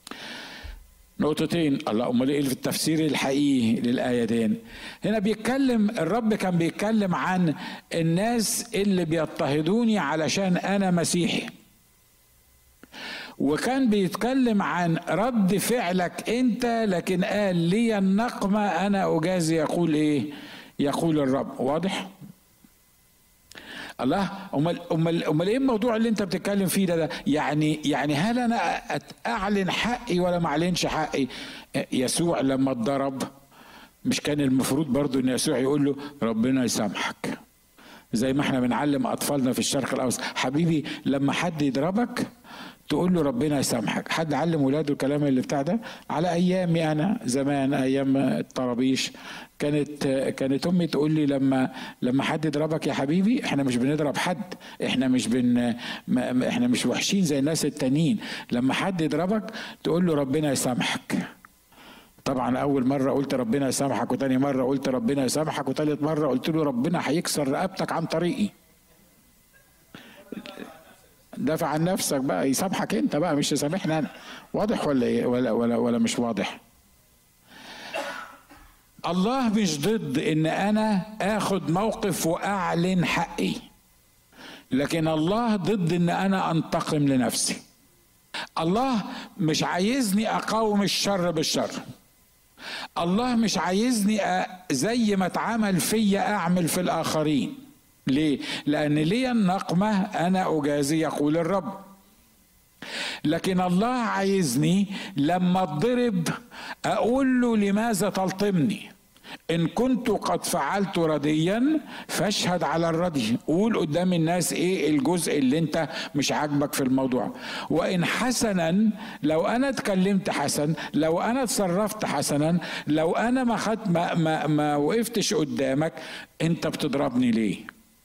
نقطتين الله امال ايه في التفسير الحقيقي للايه دي هنا بيتكلم الرب كان بيتكلم عن الناس اللي بيضطهدوني علشان انا مسيحي وكان بيتكلم عن رد فعلك انت لكن قال لي النقمة انا اجازي يقول ايه يقول الرب واضح الله امال امال امال ايه الموضوع اللي انت بتتكلم فيه ده, ده يعني يعني هل انا اعلن حقي ولا ما اعلنش حقي يسوع لما اتضرب مش كان المفروض برضو ان يسوع يقول له ربنا يسامحك زي ما احنا بنعلم اطفالنا في الشرق الاوسط حبيبي لما حد يضربك تقول له ربنا يسامحك حد علم ولاده الكلام اللي بتاع ده على ايامي انا زمان ايام الطرابيش كانت كانت امي تقول لي لما لما حد يضربك يا حبيبي احنا مش بنضرب حد احنا مش بن احنا مش وحشين زي الناس التانيين لما حد يضربك تقول له ربنا يسامحك طبعا اول مره قلت ربنا يسامحك وتاني مره قلت ربنا يسامحك وتالت مره قلت له ربنا هيكسر رقبتك عن طريقي دافع عن نفسك بقى يسامحك انت بقى مش يسامحني انا واضح ولا ايه ولا ولا ولا مش واضح الله مش ضد ان انا اخد موقف واعلن حقي لكن الله ضد ان انا انتقم لنفسي الله مش عايزني اقاوم الشر بالشر الله مش عايزني زي ما اتعمل فيا اعمل في الاخرين ليه؟ لأن لي النقمة أنا أجازي يقول الرب لكن الله عايزني لما اتضرب أقول له لماذا تلطمني إن كنت قد فعلت رديا فاشهد على الردي قول قدام الناس إيه الجزء اللي أنت مش عاجبك في الموضوع وإن حسنا لو أنا اتكلمت حسن لو أنا اتصرفت حسنا لو أنا ما خد ما, ما, ما وقفتش قدامك أنت بتضربني ليه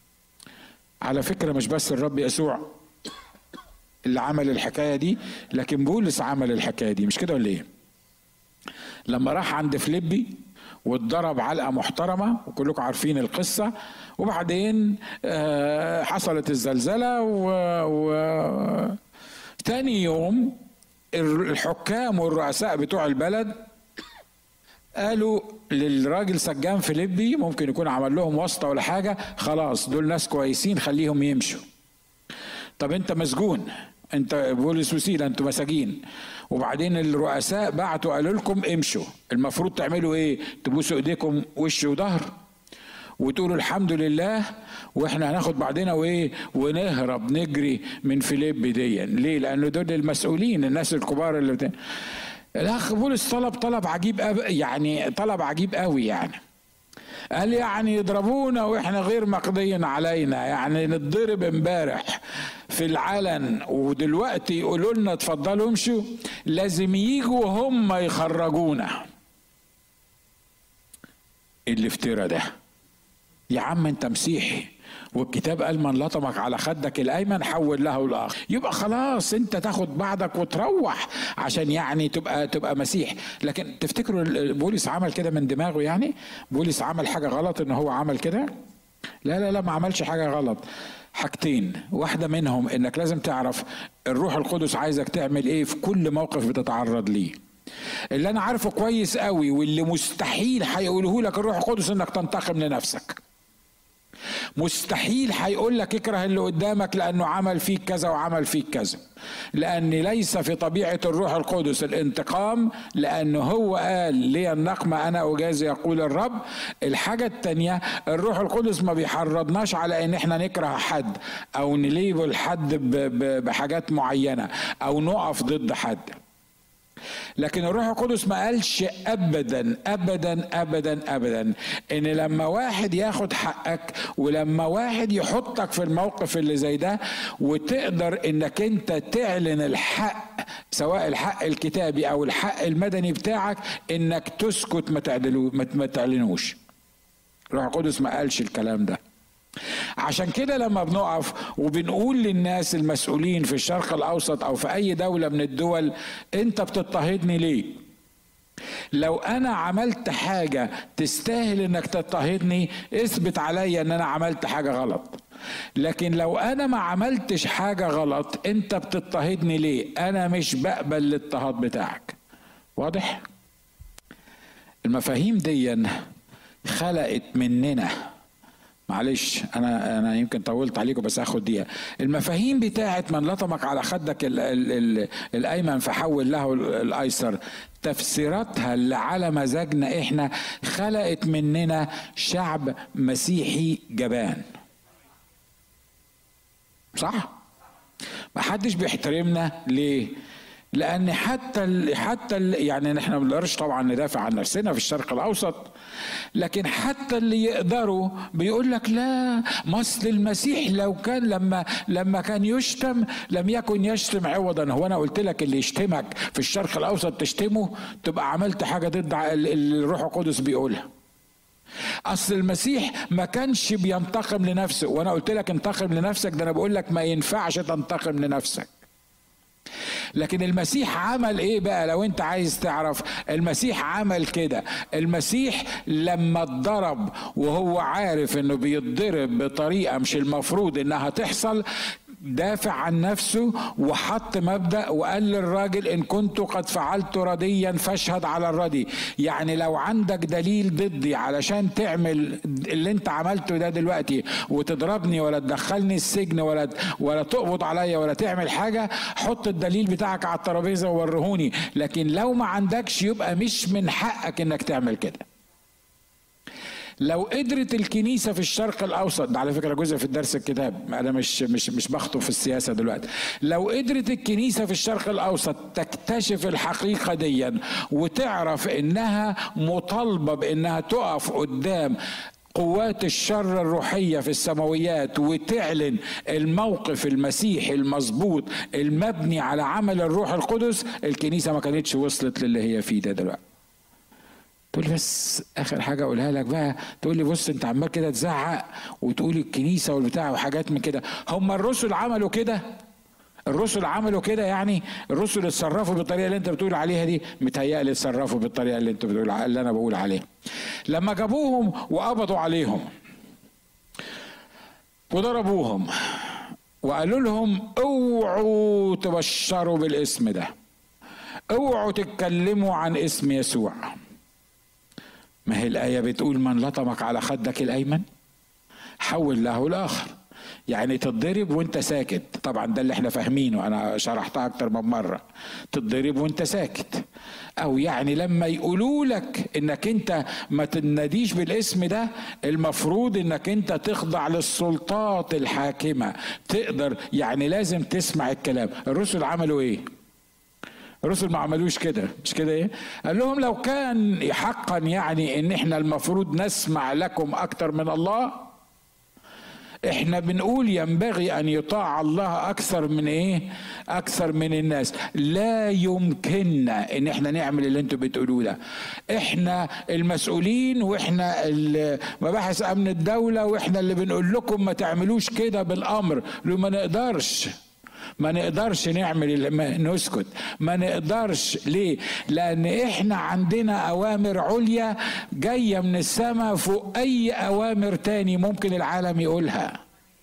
على فكرة مش بس الرب يسوع اللي عمل الحكاية دي لكن بولس عمل الحكاية دي مش كده ولا ايه لما راح عند فليبي واتضرب علقة محترمة وكلكم عارفين القصة وبعدين آه، حصلت الزلزلة و, و... تاني يوم الحكام والرؤساء بتوع البلد قالوا للراجل سجان فيليبي ممكن يكون عمل لهم واسطه ولا حاجه خلاص دول ناس كويسين خليهم يمشوا طب انت مسجون انت بولس وسيله انتوا مساجين وبعدين الرؤساء بعتوا قالوا لكم امشوا المفروض تعملوا ايه تبوسوا ايديكم وش وظهر وتقولوا الحمد لله واحنا هناخد بعضنا وايه ونهرب نجري من فيليب دي ليه لانه دول المسؤولين الناس الكبار اللي بتاع. الاخ بولس طلب طلب عجيب يعني طلب عجيب قوي يعني قال يعني يضربونا واحنا غير مقضي علينا يعني نتضرب امبارح في العلن ودلوقتي يقولوا لنا اتفضلوا امشوا لازم يجوا هم يخرجونا اللي افترى ده يا عم انت مسيحي والكتاب قال من لطمك على خدك الايمن حول له الاخر يبقى خلاص انت تاخد بعضك وتروح عشان يعني تبقى تبقى مسيح لكن تفتكروا بولس عمل كده من دماغه يعني بولس عمل حاجه غلط ان هو عمل كده لا لا لا ما عملش حاجه غلط حاجتين واحده منهم انك لازم تعرف الروح القدس عايزك تعمل ايه في كل موقف بتتعرض ليه اللي انا عارفه كويس قوي واللي مستحيل هيقوله لك الروح القدس انك تنتقم لنفسك مستحيل هيقول لك اكره اللي قدامك لانه عمل فيك كذا وعمل فيك كذا لان ليس في طبيعه الروح القدس الانتقام لانه هو قال لي النقمه انا اجازي يقول الرب الحاجه الثانيه الروح القدس ما بيحرضناش على ان احنا نكره حد او نليبل حد بحاجات معينه او نقف ضد حد لكن الروح القدس ما قالش ابدا ابدا ابدا ابدا ان لما واحد ياخد حقك ولما واحد يحطك في الموقف اللي زي ده وتقدر انك انت تعلن الحق سواء الحق الكتابي او الحق المدني بتاعك انك تسكت ما تعلنوش روح القدس ما قالش الكلام ده عشان كده لما بنقف وبنقول للناس المسؤولين في الشرق الاوسط او في اي دوله من الدول انت بتضطهدني ليه لو انا عملت حاجه تستاهل انك تضطهدني اثبت عليا ان انا عملت حاجه غلط لكن لو انا ما عملتش حاجه غلط انت بتضطهدني ليه انا مش بقبل الاضطهاد بتاعك واضح المفاهيم دي خلقت مننا معلش انا انا يمكن طولت عليكم بس اخد دقيقه المفاهيم بتاعت من لطمك على خدك ال ال ال الايمن فحول له الايسر تفسيراتها اللي على مزاجنا احنا خلقت مننا شعب مسيحي جبان صح ما حدش بيحترمنا ليه لان حتى ال حتى ال يعني احنا ما بنقدرش طبعا ندافع عن نفسنا في الشرق الاوسط لكن حتى اللي يقدروا بيقول لك لا مصل المسيح لو كان لما لما كان يشتم لم يكن يشتم عوضا هو انا قلت لك اللي يشتمك في الشرق الاوسط تشتمه تبقى عملت حاجه ضد الروح القدس بيقولها اصل المسيح ما كانش بينتقم لنفسه وانا قلت لك انتقم لنفسك ده انا بقول لك ما ينفعش تنتقم لنفسك لكن المسيح عمل ايه بقى لو انت عايز تعرف المسيح عمل كده المسيح لما اتضرب وهو عارف انه بيتضرب بطريقه مش المفروض انها تحصل دافع عن نفسه وحط مبدا وقال للراجل ان كنت قد فعلت رديا فاشهد على الردي يعني لو عندك دليل ضدي علشان تعمل اللي انت عملته ده دلوقتي وتضربني ولا تدخلني السجن ولا ولا تقبض عليا ولا تعمل حاجه حط الدليل بتاعك على الترابيزه وورهوني لكن لو ما عندكش يبقى مش من حقك انك تعمل كده لو قدرت الكنيسه في الشرق الاوسط ده على فكره جزء في الدرس الكتاب انا مش مش مش بخطب في السياسه دلوقتي لو قدرت الكنيسه في الشرق الاوسط تكتشف الحقيقه ديا وتعرف انها مطالبه بانها تقف قدام قوات الشر الروحية في السماويات وتعلن الموقف المسيحي المظبوط المبني على عمل الروح القدس الكنيسة ما كانتش وصلت للي هي فيه ده دلوقتي تقول بس اخر حاجه اقولها لك بقى تقول لي بص انت عمال كده تزعق وتقول الكنيسه والبتاع وحاجات من كده هم الرسل عملوا كده الرسل عملوا كده يعني الرسل اتصرفوا بالطريقه اللي انت بتقول عليها دي متهيألي اتصرفوا بالطريقه اللي انت بتقول اللي انا بقول عليها لما جابوهم وقبضوا عليهم وضربوهم وقالوا لهم اوعوا تبشروا بالاسم ده اوعوا تتكلموا عن اسم يسوع ما هي الآية بتقول من لطمك على خدك الأيمن حول له الآخر يعني تتضرب وانت ساكت طبعا ده اللي احنا فاهمينه انا شرحتها اكتر من مره تتضرب وانت ساكت او يعني لما يقولوا لك انك انت ما تناديش بالاسم ده المفروض انك انت تخضع للسلطات الحاكمه تقدر يعني لازم تسمع الكلام الرسل عملوا ايه الرسل ما عملوش كده مش كده ايه قال لهم لو كان حقا يعني ان احنا المفروض نسمع لكم اكتر من الله احنا بنقول ينبغي ان يطاع الله اكثر من ايه اكثر من الناس لا يمكننا ان احنا نعمل اللي انتوا بتقولوه ده احنا المسؤولين واحنا مباحث امن الدوله واحنا اللي بنقول لكم ما تعملوش كده بالامر لو ما نقدرش ما نقدرش نعمل ما نسكت ما نقدرش ليه لان احنا عندنا اوامر عليا جايه من السماء فوق اي اوامر تاني ممكن العالم يقولها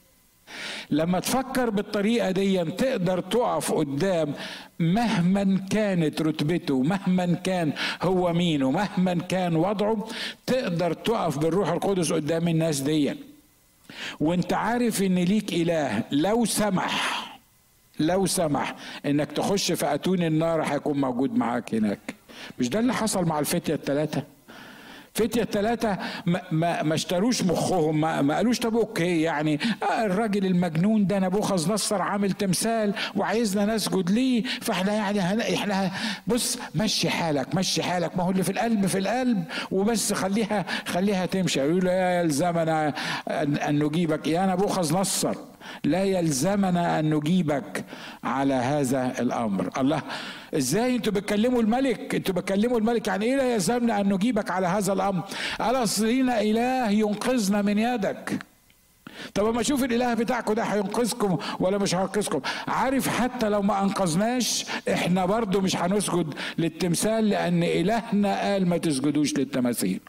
لما تفكر بالطريقه دي تقدر تقف قدام مهما كانت رتبته مهما كان هو مين ومهما كان وضعه تقدر تقف بالروح القدس قدام الناس دي وانت عارف ان ليك اله لو سمح لو سمح انك تخش في اتون النار هيكون موجود معاك هناك مش ده اللي حصل مع الفتيه الثلاثه فتية الثلاثة ما, ما, ما اشتروش مخهم ما, ما قالوش طب اوكي يعني آه الراجل المجنون ده نبوخذ نصر عامل تمثال وعايزنا نسجد ليه فاحنا يعني احنا بص مشي حالك مشي حالك ما هو اللي في القلب في القلب وبس خليها خليها تمشي يقولوا له يا يلزمنا ان نجيبك يا نبوخذ نصر لا يلزمنا ان نجيبك على هذا الامر الله ازاي انتوا بتكلموا الملك انتوا بتكلموا الملك يعني ايه لا يلزمنا ان نجيبك على هذا الامر قال اصل لينا اله ينقذنا من يدك طب اما اشوف الاله بتاعكم ده هينقذكم ولا مش هينقذكم عارف حتى لو ما انقذناش احنا برضو مش هنسجد للتمثال لان الهنا قال ما تسجدوش للتماثيل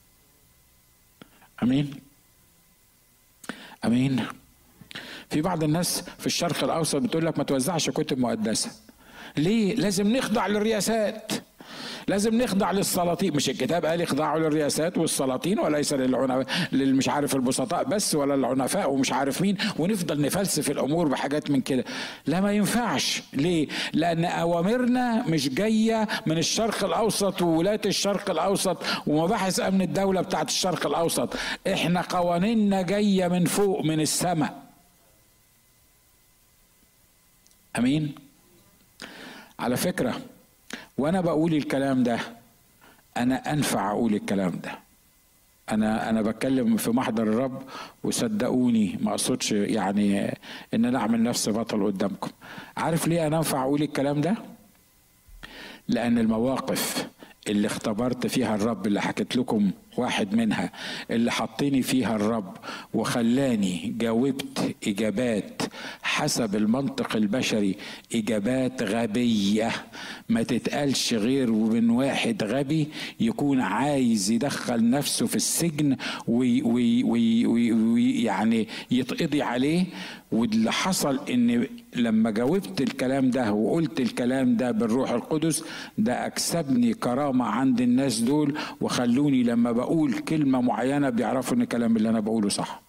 امين امين في بعض الناس في الشرق الاوسط بتقول لك ما توزعش كتب مقدسه ليه لازم نخضع للرياسات لازم نخضع للسلاطين مش الكتاب قال اخضعوا للرياسات والسلاطين وليس للعنفاء للمش عارف البسطاء بس ولا العنفاء ومش عارف مين ونفضل نفلسف الامور بحاجات من كده لا ما ينفعش ليه لان اوامرنا مش جايه من الشرق الاوسط وولايه الشرق الاوسط ومباحث امن الدوله بتاعت الشرق الاوسط احنا قوانيننا جايه من فوق من السماء امين على فكره وانا بقول الكلام ده انا انفع اقول الكلام ده انا انا بتكلم في محضر الرب وصدقوني ما اقصدش يعني ان انا اعمل نفسي بطل قدامكم عارف ليه انا انفع اقول الكلام ده لان المواقف اللي اختبرت فيها الرب اللي حكيت لكم واحد منها اللي حطني فيها الرب وخلاني جاوبت اجابات حسب المنطق البشري اجابات غبيه ما تتقالش غير من واحد غبي يكون عايز يدخل نفسه في السجن ويعني يتقضي عليه واللي حصل ان لما جاوبت الكلام ده وقلت الكلام ده بالروح القدس ده اكسبني كرامه عند الناس دول وخلوني لما بقول كلمه معينه بيعرفوا ان الكلام اللي انا بقوله صح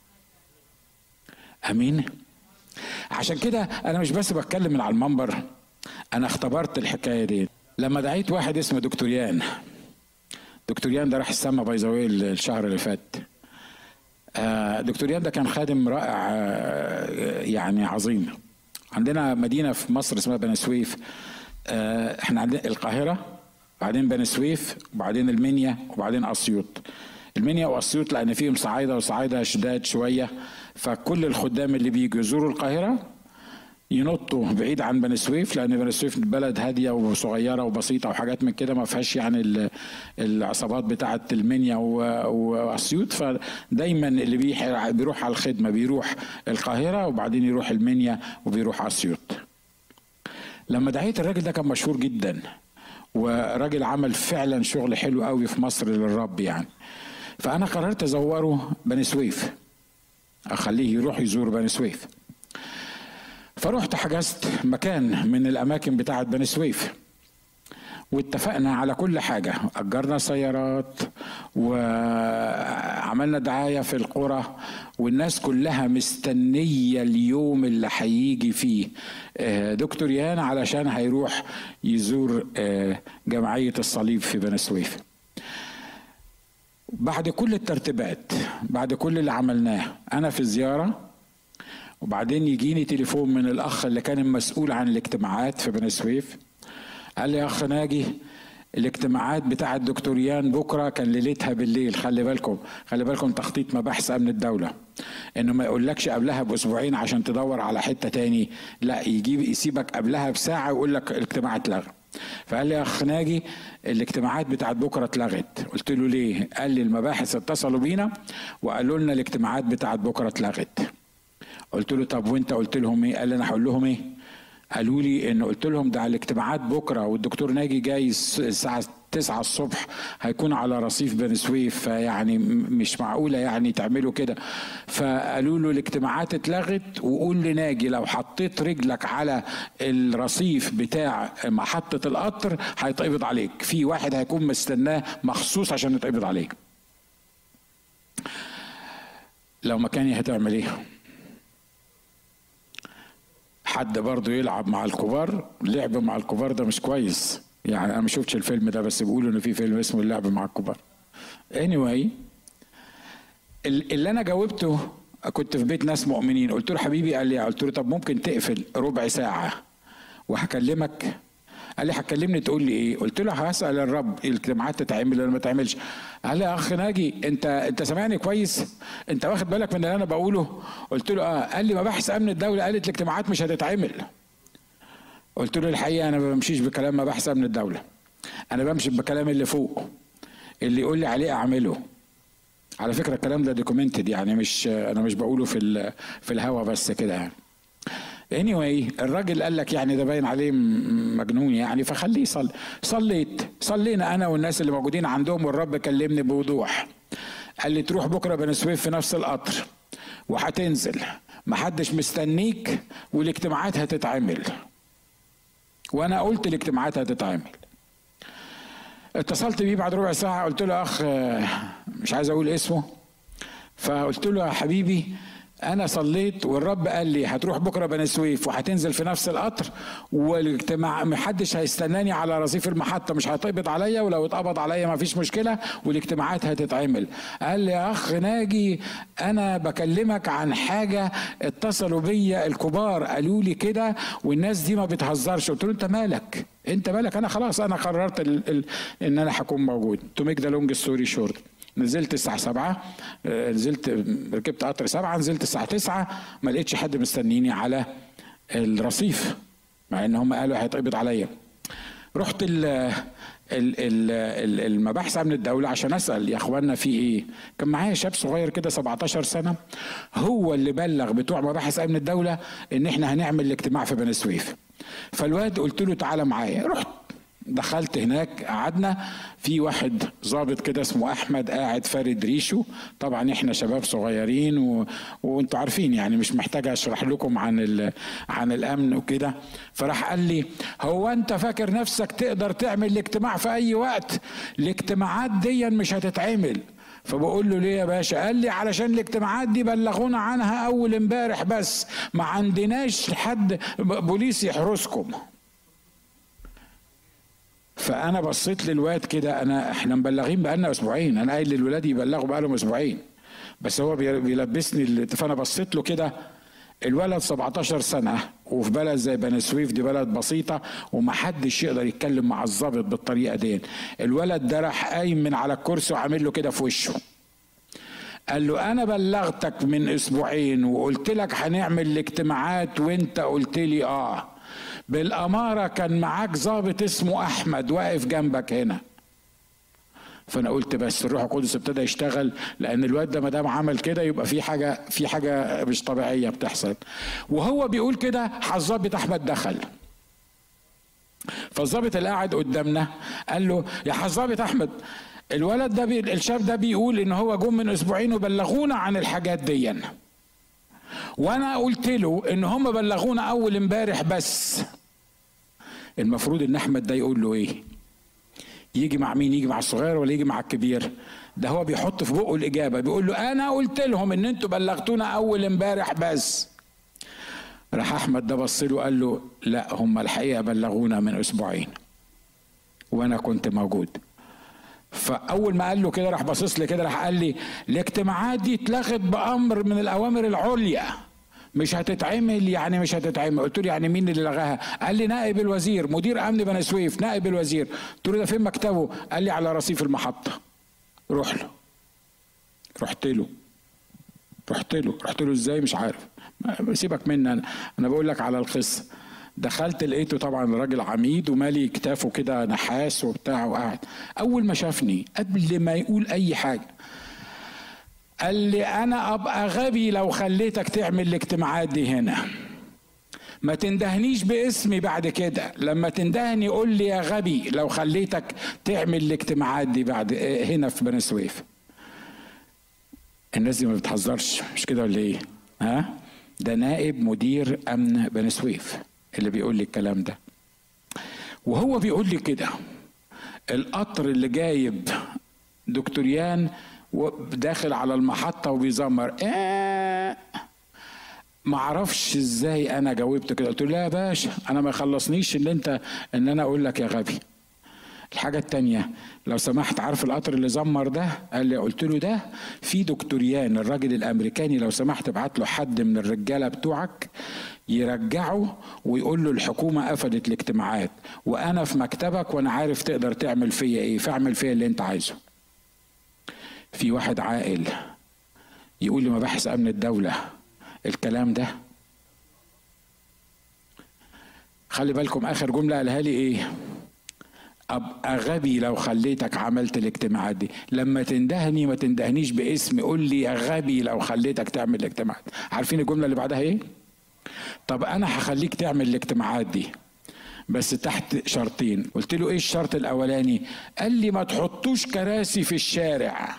امين عشان كده انا مش بس بتكلم من على المنبر انا اختبرت الحكايه دي لما دعيت واحد اسمه دكتور يان دكتور يان ده راح السما باي الشهر اللي فات آه، دكتور يان ده كان خادم رائع آه، يعني عظيم عندنا مدينه في مصر اسمها بني سويف آه، احنا عندنا القاهره بعدين بني سويف وبعدين المنيا وبعدين اسيوط المنيا واسيوط لان فيهم صعايده وصعايده شداد شويه فكل الخدام اللي بيجوا يزوروا القاهره ينطوا بعيد عن بني سويف لان بني سويف بلد هاديه وصغيره وبسيطه وحاجات من كده ما فيهاش يعني العصابات بتاعه المنيا واسيوط فدايما اللي بيروح على الخدمه بيروح القاهره وبعدين يروح المنيا وبيروح اسيوط لما دعيت الراجل ده كان مشهور جدا وراجل عمل فعلا شغل حلو قوي في مصر للرب يعني فانا قررت ازوره بني سويف اخليه يروح يزور بني سويف فرحت حجزت مكان من الاماكن بتاعه بني سويف واتفقنا على كل حاجة أجرنا سيارات وعملنا دعاية في القرى والناس كلها مستنية اليوم اللي هيجي فيه آه، دكتور يان علشان هيروح يزور آه، جمعية الصليب في بني سويف بعد كل الترتيبات بعد كل اللي عملناه أنا في زيارة وبعدين يجيني تليفون من الاخ اللي كان مسؤول عن الاجتماعات في بني سويف قال لي يا اخ ناجي الاجتماعات بتاع الدكتوريان بكره كان ليلتها بالليل خلي بالكم خلي بالكم تخطيط مباحث امن الدوله انه ما يقولكش قبلها باسبوعين عشان تدور على حته تاني لا يجيب يسيبك قبلها بساعه ويقول لك الاجتماع اتلغى فقال لي يا اخ ناجي الاجتماعات بتاعت بكره اتلغت قلت له ليه قال لي المباحث اتصلوا بينا وقالوا لنا الاجتماعات بتاعت بكره اتلغت قلت له طب وانت قلت لهم ايه قال لي انا هقول لهم ايه قالوا لي ان قلت لهم ده على الاجتماعات بكره والدكتور ناجي جاي الساعه 9 الصبح هيكون على رصيف بني سويف فيعني مش معقوله يعني تعملوا كده فقالوا له الاجتماعات اتلغت وقول لناجي لو حطيت رجلك على الرصيف بتاع محطه القطر هيتقبض عليك في واحد هيكون مستناه مخصوص عشان يتقبض عليك لو مكاني هتعمل ايه حد برضه يلعب مع الكبار لعب مع الكبار ده مش كويس يعني انا ما شفتش الفيلم ده بس بيقولوا ان في فيلم اسمه اللعب مع الكبار anyway اللي انا جاوبته كنت في بيت ناس مؤمنين قلت له حبيبي قال لي قلت له طب ممكن تقفل ربع ساعه وهكلمك قال لي هتكلمني تقول لي ايه قلت له هسال الرب الاجتماعات تتعمل ولا ما تتعملش قال لي يا اخ ناجي انت انت سامعني كويس انت واخد بالك من اللي انا بقوله قلت له اه قال لي مباحث امن الدوله قالت الاجتماعات مش هتتعمل قلت له الحقيقه انا ما بمشيش بكلام مباحث امن الدوله انا بمشي بكلام اللي فوق اللي يقول لي عليه اعمله على فكره الكلام ده دوكيومنتد يعني مش انا مش بقوله في في الهوا بس كده يعني anyway الراجل قال لك يعني ده باين عليه مجنون يعني فخليه يصلي صليت صلينا انا والناس اللي موجودين عندهم والرب كلمني بوضوح قال لي تروح بكره بني سويف في نفس القطر وهتنزل محدش مستنيك والاجتماعات هتتعمل وانا قلت الاجتماعات هتتعمل اتصلت بيه بعد ربع ساعه قلت له اخ مش عايز اقول اسمه فقلت له يا حبيبي انا صليت والرب قال لي هتروح بكره بني سويف وهتنزل في نفس القطر والاجتماع محدش هيستناني على رصيف المحطه مش هيتقبض عليا ولو اتقبض عليا ما فيش مشكله والاجتماعات هتتعمل قال لي يا اخ ناجي انا بكلمك عن حاجه اتصلوا بيا الكبار قالوا لي كده والناس دي ما بتهزرش قلت له انت مالك انت مالك انا خلاص انا قررت ال ال ان انا هكون موجود تو ميك ذا لونج ستوري شورت نزلت الساعة سبعة آه، نزلت ركبت قطر سبعة نزلت الساعة تسعة ما لقيتش حد مستنيني على الرصيف مع ان هم قالوا هيتقبض عليا رحت ال المباحث امن الدوله عشان اسال يا اخوانا في ايه كان معايا شاب صغير كده 17 سنه هو اللي بلغ بتوع مباحث امن الدوله ان احنا هنعمل الاجتماع في بني سويف فالواد قلت له تعالى معايا رحت دخلت هناك قعدنا في واحد ظابط كده اسمه احمد قاعد فارد ريشه طبعا احنا شباب صغيرين و... وانتوا عارفين يعني مش محتاج اشرح لكم عن ال... عن الامن وكده فراح قال لي هو انت فاكر نفسك تقدر تعمل الاجتماع في اي وقت الاجتماعات دي مش هتتعمل فبقول له ليه يا باشا قال لي علشان الاجتماعات دي بلغونا عنها اول امبارح بس ما عندناش حد بوليس يحرسكم فانا بصيت للواد كده انا احنا مبلغين بقالنا اسبوعين انا قايل للولاد يبلغوا بقالهم اسبوعين بس هو بيلبسني فانا بصيت له كده الولد 17 سنة وفي بلد زي بني سويف دي بلد بسيطة ومحدش يقدر يتكلم مع الظابط بالطريقة دي الولد ده راح قايم من على الكرسي وعامل له كده في وشه قال له انا بلغتك من اسبوعين وقلت لك هنعمل الاجتماعات وانت قلت لي اه بالأمارة كان معاك ظابط اسمه أحمد واقف جنبك هنا فانا قلت بس الروح القدس ابتدى يشتغل لان الواد ده ما دام عمل كده يبقى في حاجه في حاجه مش طبيعيه بتحصل وهو بيقول كده الظابط احمد دخل فالظابط اللي قاعد قدامنا قال له يا حظابط احمد الولد ده بي الشاب ده بيقول ان هو جم من اسبوعين وبلغونا عن الحاجات دي وانا قلت له ان هم بلغونا اول امبارح بس المفروض ان احمد ده يقول له ايه يجي مع مين يجي مع الصغير ولا يجي مع الكبير ده هو بيحط في بقه الاجابه بيقول له انا قلت لهم ان انتوا بلغتونا اول امبارح بس راح احمد ده بص له قال له لا هم الحقيقه بلغونا من اسبوعين وانا كنت موجود فاول ما قال له كده راح باصص لي كده راح قال لي الاجتماعات دي اتلغت بامر من الاوامر العليا مش هتتعمل يعني مش هتتعمل قلت له يعني مين اللي لغاها قال لي نائب الوزير مدير امن بني سويف نائب الوزير قلت له ده فين مكتبه قال لي على رصيف المحطه روح له رحت له رحت له رحت له ازاي مش عارف سيبك مني انا انا بقول لك على القصه دخلت لقيته طبعا راجل عميد ومالي كتافه كده نحاس وبتاع وقاعد اول ما شافني قبل ما يقول اي حاجه قال لي انا ابقى غبي لو خليتك تعمل الاجتماعات دي هنا ما تندهنيش باسمي بعد كده لما تندهني قول لي يا غبي لو خليتك تعمل الاجتماعات دي بعد هنا في بني سويف الناس دي ما بتهزرش مش كده ولا ايه ها ده نائب مدير امن بني سويف اللي بيقول لي الكلام ده وهو بيقول لي كده القطر اللي جايب دكتوريان داخل على المحطة وبيزمر آه ما اعرفش ازاي انا جاوبت كده قلت له لا يا باشا انا ما يخلصنيش ان انت ان انا اقول لك يا غبي الحاجة التانية لو سمحت عارف القطر اللي زمر ده قال لي قلت له ده في دكتوريان الراجل الامريكاني لو سمحت ابعت له حد من الرجالة بتوعك يرجعه ويقول له الحكومة قفلت الاجتماعات وأنا في مكتبك وأنا عارف تقدر تعمل فيا إيه فاعمل فيا اللي أنت عايزه في واحد عاقل يقول لي مباحث أمن الدولة الكلام ده خلي بالكم آخر جملة قالها لي إيه ابقى غبي لو خليتك عملت الاجتماعات دي لما تندهني ما تندهنيش باسم قول لي يا غبي لو خليتك تعمل الاجتماعات عارفين الجمله اللي بعدها ايه طب انا هخليك تعمل الاجتماعات دي بس تحت شرطين قلت له ايه الشرط الاولاني قال لي ما تحطوش كراسي في الشارع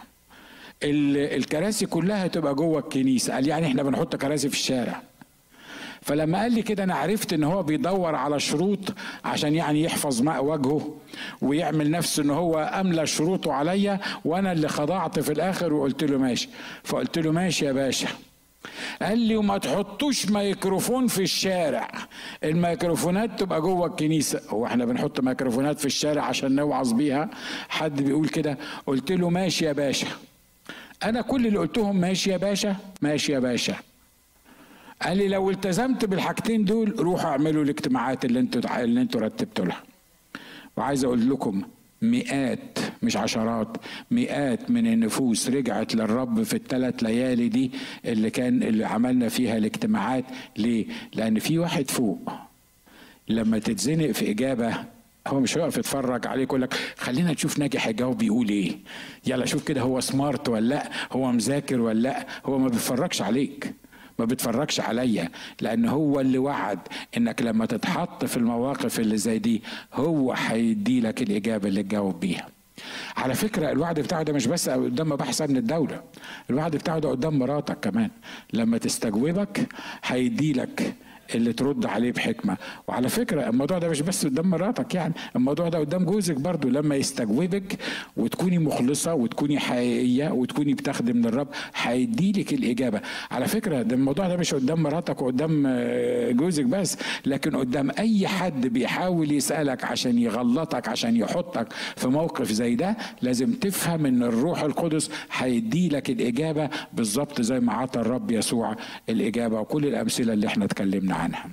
الكراسي كلها تبقى جوه الكنيسه قال يعني احنا بنحط كراسي في الشارع فلما قال لي كده انا عرفت ان هو بيدور على شروط عشان يعني يحفظ ماء وجهه ويعمل نفسه ان هو املى شروطه عليا وانا اللي خضعت في الاخر وقلت له ماشي فقلت له ماشي يا باشا قال لي وما تحطوش ميكروفون في الشارع الميكروفونات تبقى جوه الكنيسه هو احنا بنحط ميكروفونات في الشارع عشان نوعظ بيها حد بيقول كده قلت له ماشي يا باشا انا كل اللي قلتهم ماشي يا باشا ماشي يا باشا قال لي لو التزمت بالحاجتين دول روحوا اعملوا الاجتماعات اللي انتوا اللي انتوا رتبتوا لها وعايز اقول لكم مئات مش عشرات مئات من النفوس رجعت للرب في الثلاث ليالي دي اللي كان اللي عملنا فيها الاجتماعات ليه؟ لأن في واحد فوق لما تتزنق في إجابة هو مش هيقف يتفرج عليه يقول لك خلينا نشوف ناجح يجاوب بيقول ايه يلا شوف كده هو سمارت ولا لا هو مذاكر ولا لا هو ما بيتفرجش عليك ما بتفرجش عليا لان هو اللي وعد انك لما تتحط في المواقف اللي زي دي هو هيدي لك الاجابه اللي تجاوب بيها على فكرة الوعد بتاعه ده مش بس قدام مباحث امن الدولة الوعد بتاعه ده قدام مراتك كمان لما تستجوبك هيدي لك اللي ترد عليه بحكمة وعلى فكرة الموضوع ده مش بس قدام مراتك يعني الموضوع ده قدام جوزك برضو لما يستجوبك وتكوني مخلصة وتكوني حقيقية وتكوني بتخدم للرب هيديلك الإجابة على فكرة ده الموضوع ده مش قدام مراتك وقدام آه، جوزك بس لكن قدام أي حد بيحاول يسألك عشان يغلطك عشان يحطك في موقف زي ده لازم تفهم ان الروح القدس هيديلك الإجابة بالظبط زي ما عطى الرب يسوع الإجابة وكل الأمثلة اللي احنا اتكلمنا عنها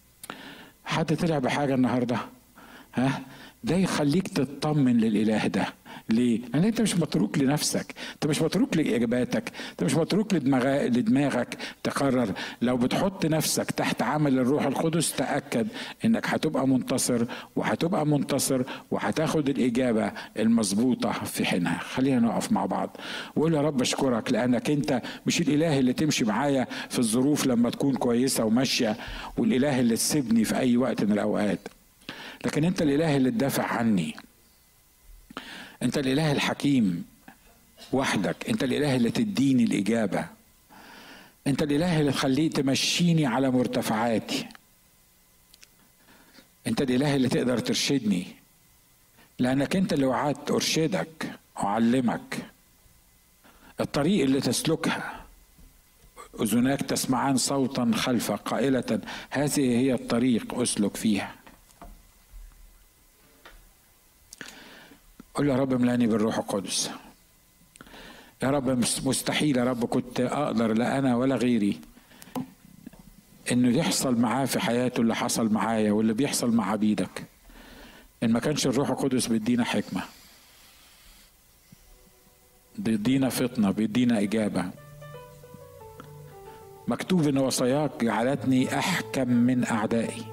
حد طلع بحاجة النهاردة ها ده يخليك تطمن للإله ده ليه؟ لأن أنت مش متروك لنفسك، أنت مش متروك لإجاباتك، أنت مش متروك لدماغ... لدماغك تقرر، لو بتحط نفسك تحت عمل الروح القدس تأكد إنك هتبقى منتصر وهتبقى منتصر وهتاخد الإجابة المظبوطة في حينها، خلينا نقف مع بعض، وقول يا رب أشكرك لأنك أنت مش الإله اللي تمشي معايا في الظروف لما تكون كويسة وماشية، والإله اللي تسيبني في أي وقت من الأوقات. لكن أنت الإله اللي تدافع عني. انت الاله الحكيم وحدك انت الاله اللي تديني الاجابه انت الاله اللي تخليه تمشيني على مرتفعاتي انت الاله اللي تقدر ترشدني لانك انت اللي وعدت ارشدك اعلمك الطريق اللي تسلكها اذناك تسمعان صوتا خلفك قائله هذه هي الطريق اسلك فيها قل يا رب املاني بالروح القدس يا رب مستحيل يا رب كنت اقدر لا انا ولا غيري انه يحصل معاه في حياته اللي حصل معايا واللي بيحصل مع عبيدك ان ما كانش الروح القدس بيدينا حكمه بيدينا فطنه بيدينا اجابه مكتوب ان وصاياك جعلتني احكم من اعدائي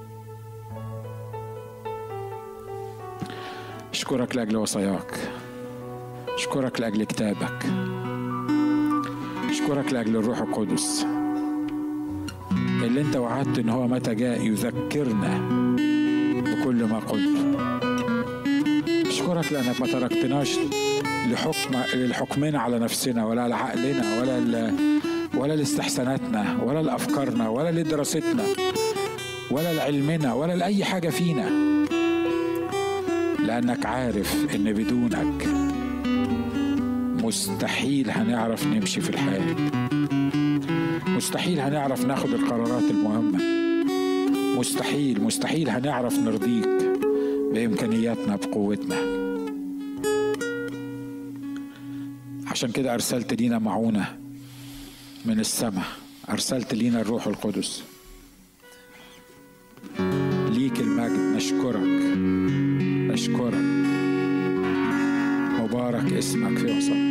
اشكرك لاجل وصاياك اشكرك لاجل كتابك اشكرك لاجل الروح القدس اللي انت وعدت ان هو متى جاء يذكرنا بكل ما قلت اشكرك لانك ما تركتناش لحكم للحكمنا على نفسنا ولا لعقلنا ولا ل... ولا لاستحساناتنا ولا لافكارنا ولا لدراستنا ولا لعلمنا ولا لاي حاجه فينا لأنك عارف إن بدونك مستحيل هنعرف نمشي في الحياة مستحيل هنعرف ناخد القرارات المهمة مستحيل مستحيل هنعرف نرضيك بإمكانياتنا بقوتنا عشان كده أرسلت لينا معونة من السماء أرسلت لينا الروح القدس ليك المجد نشكرك نشكرك مبارك اسمك في وسط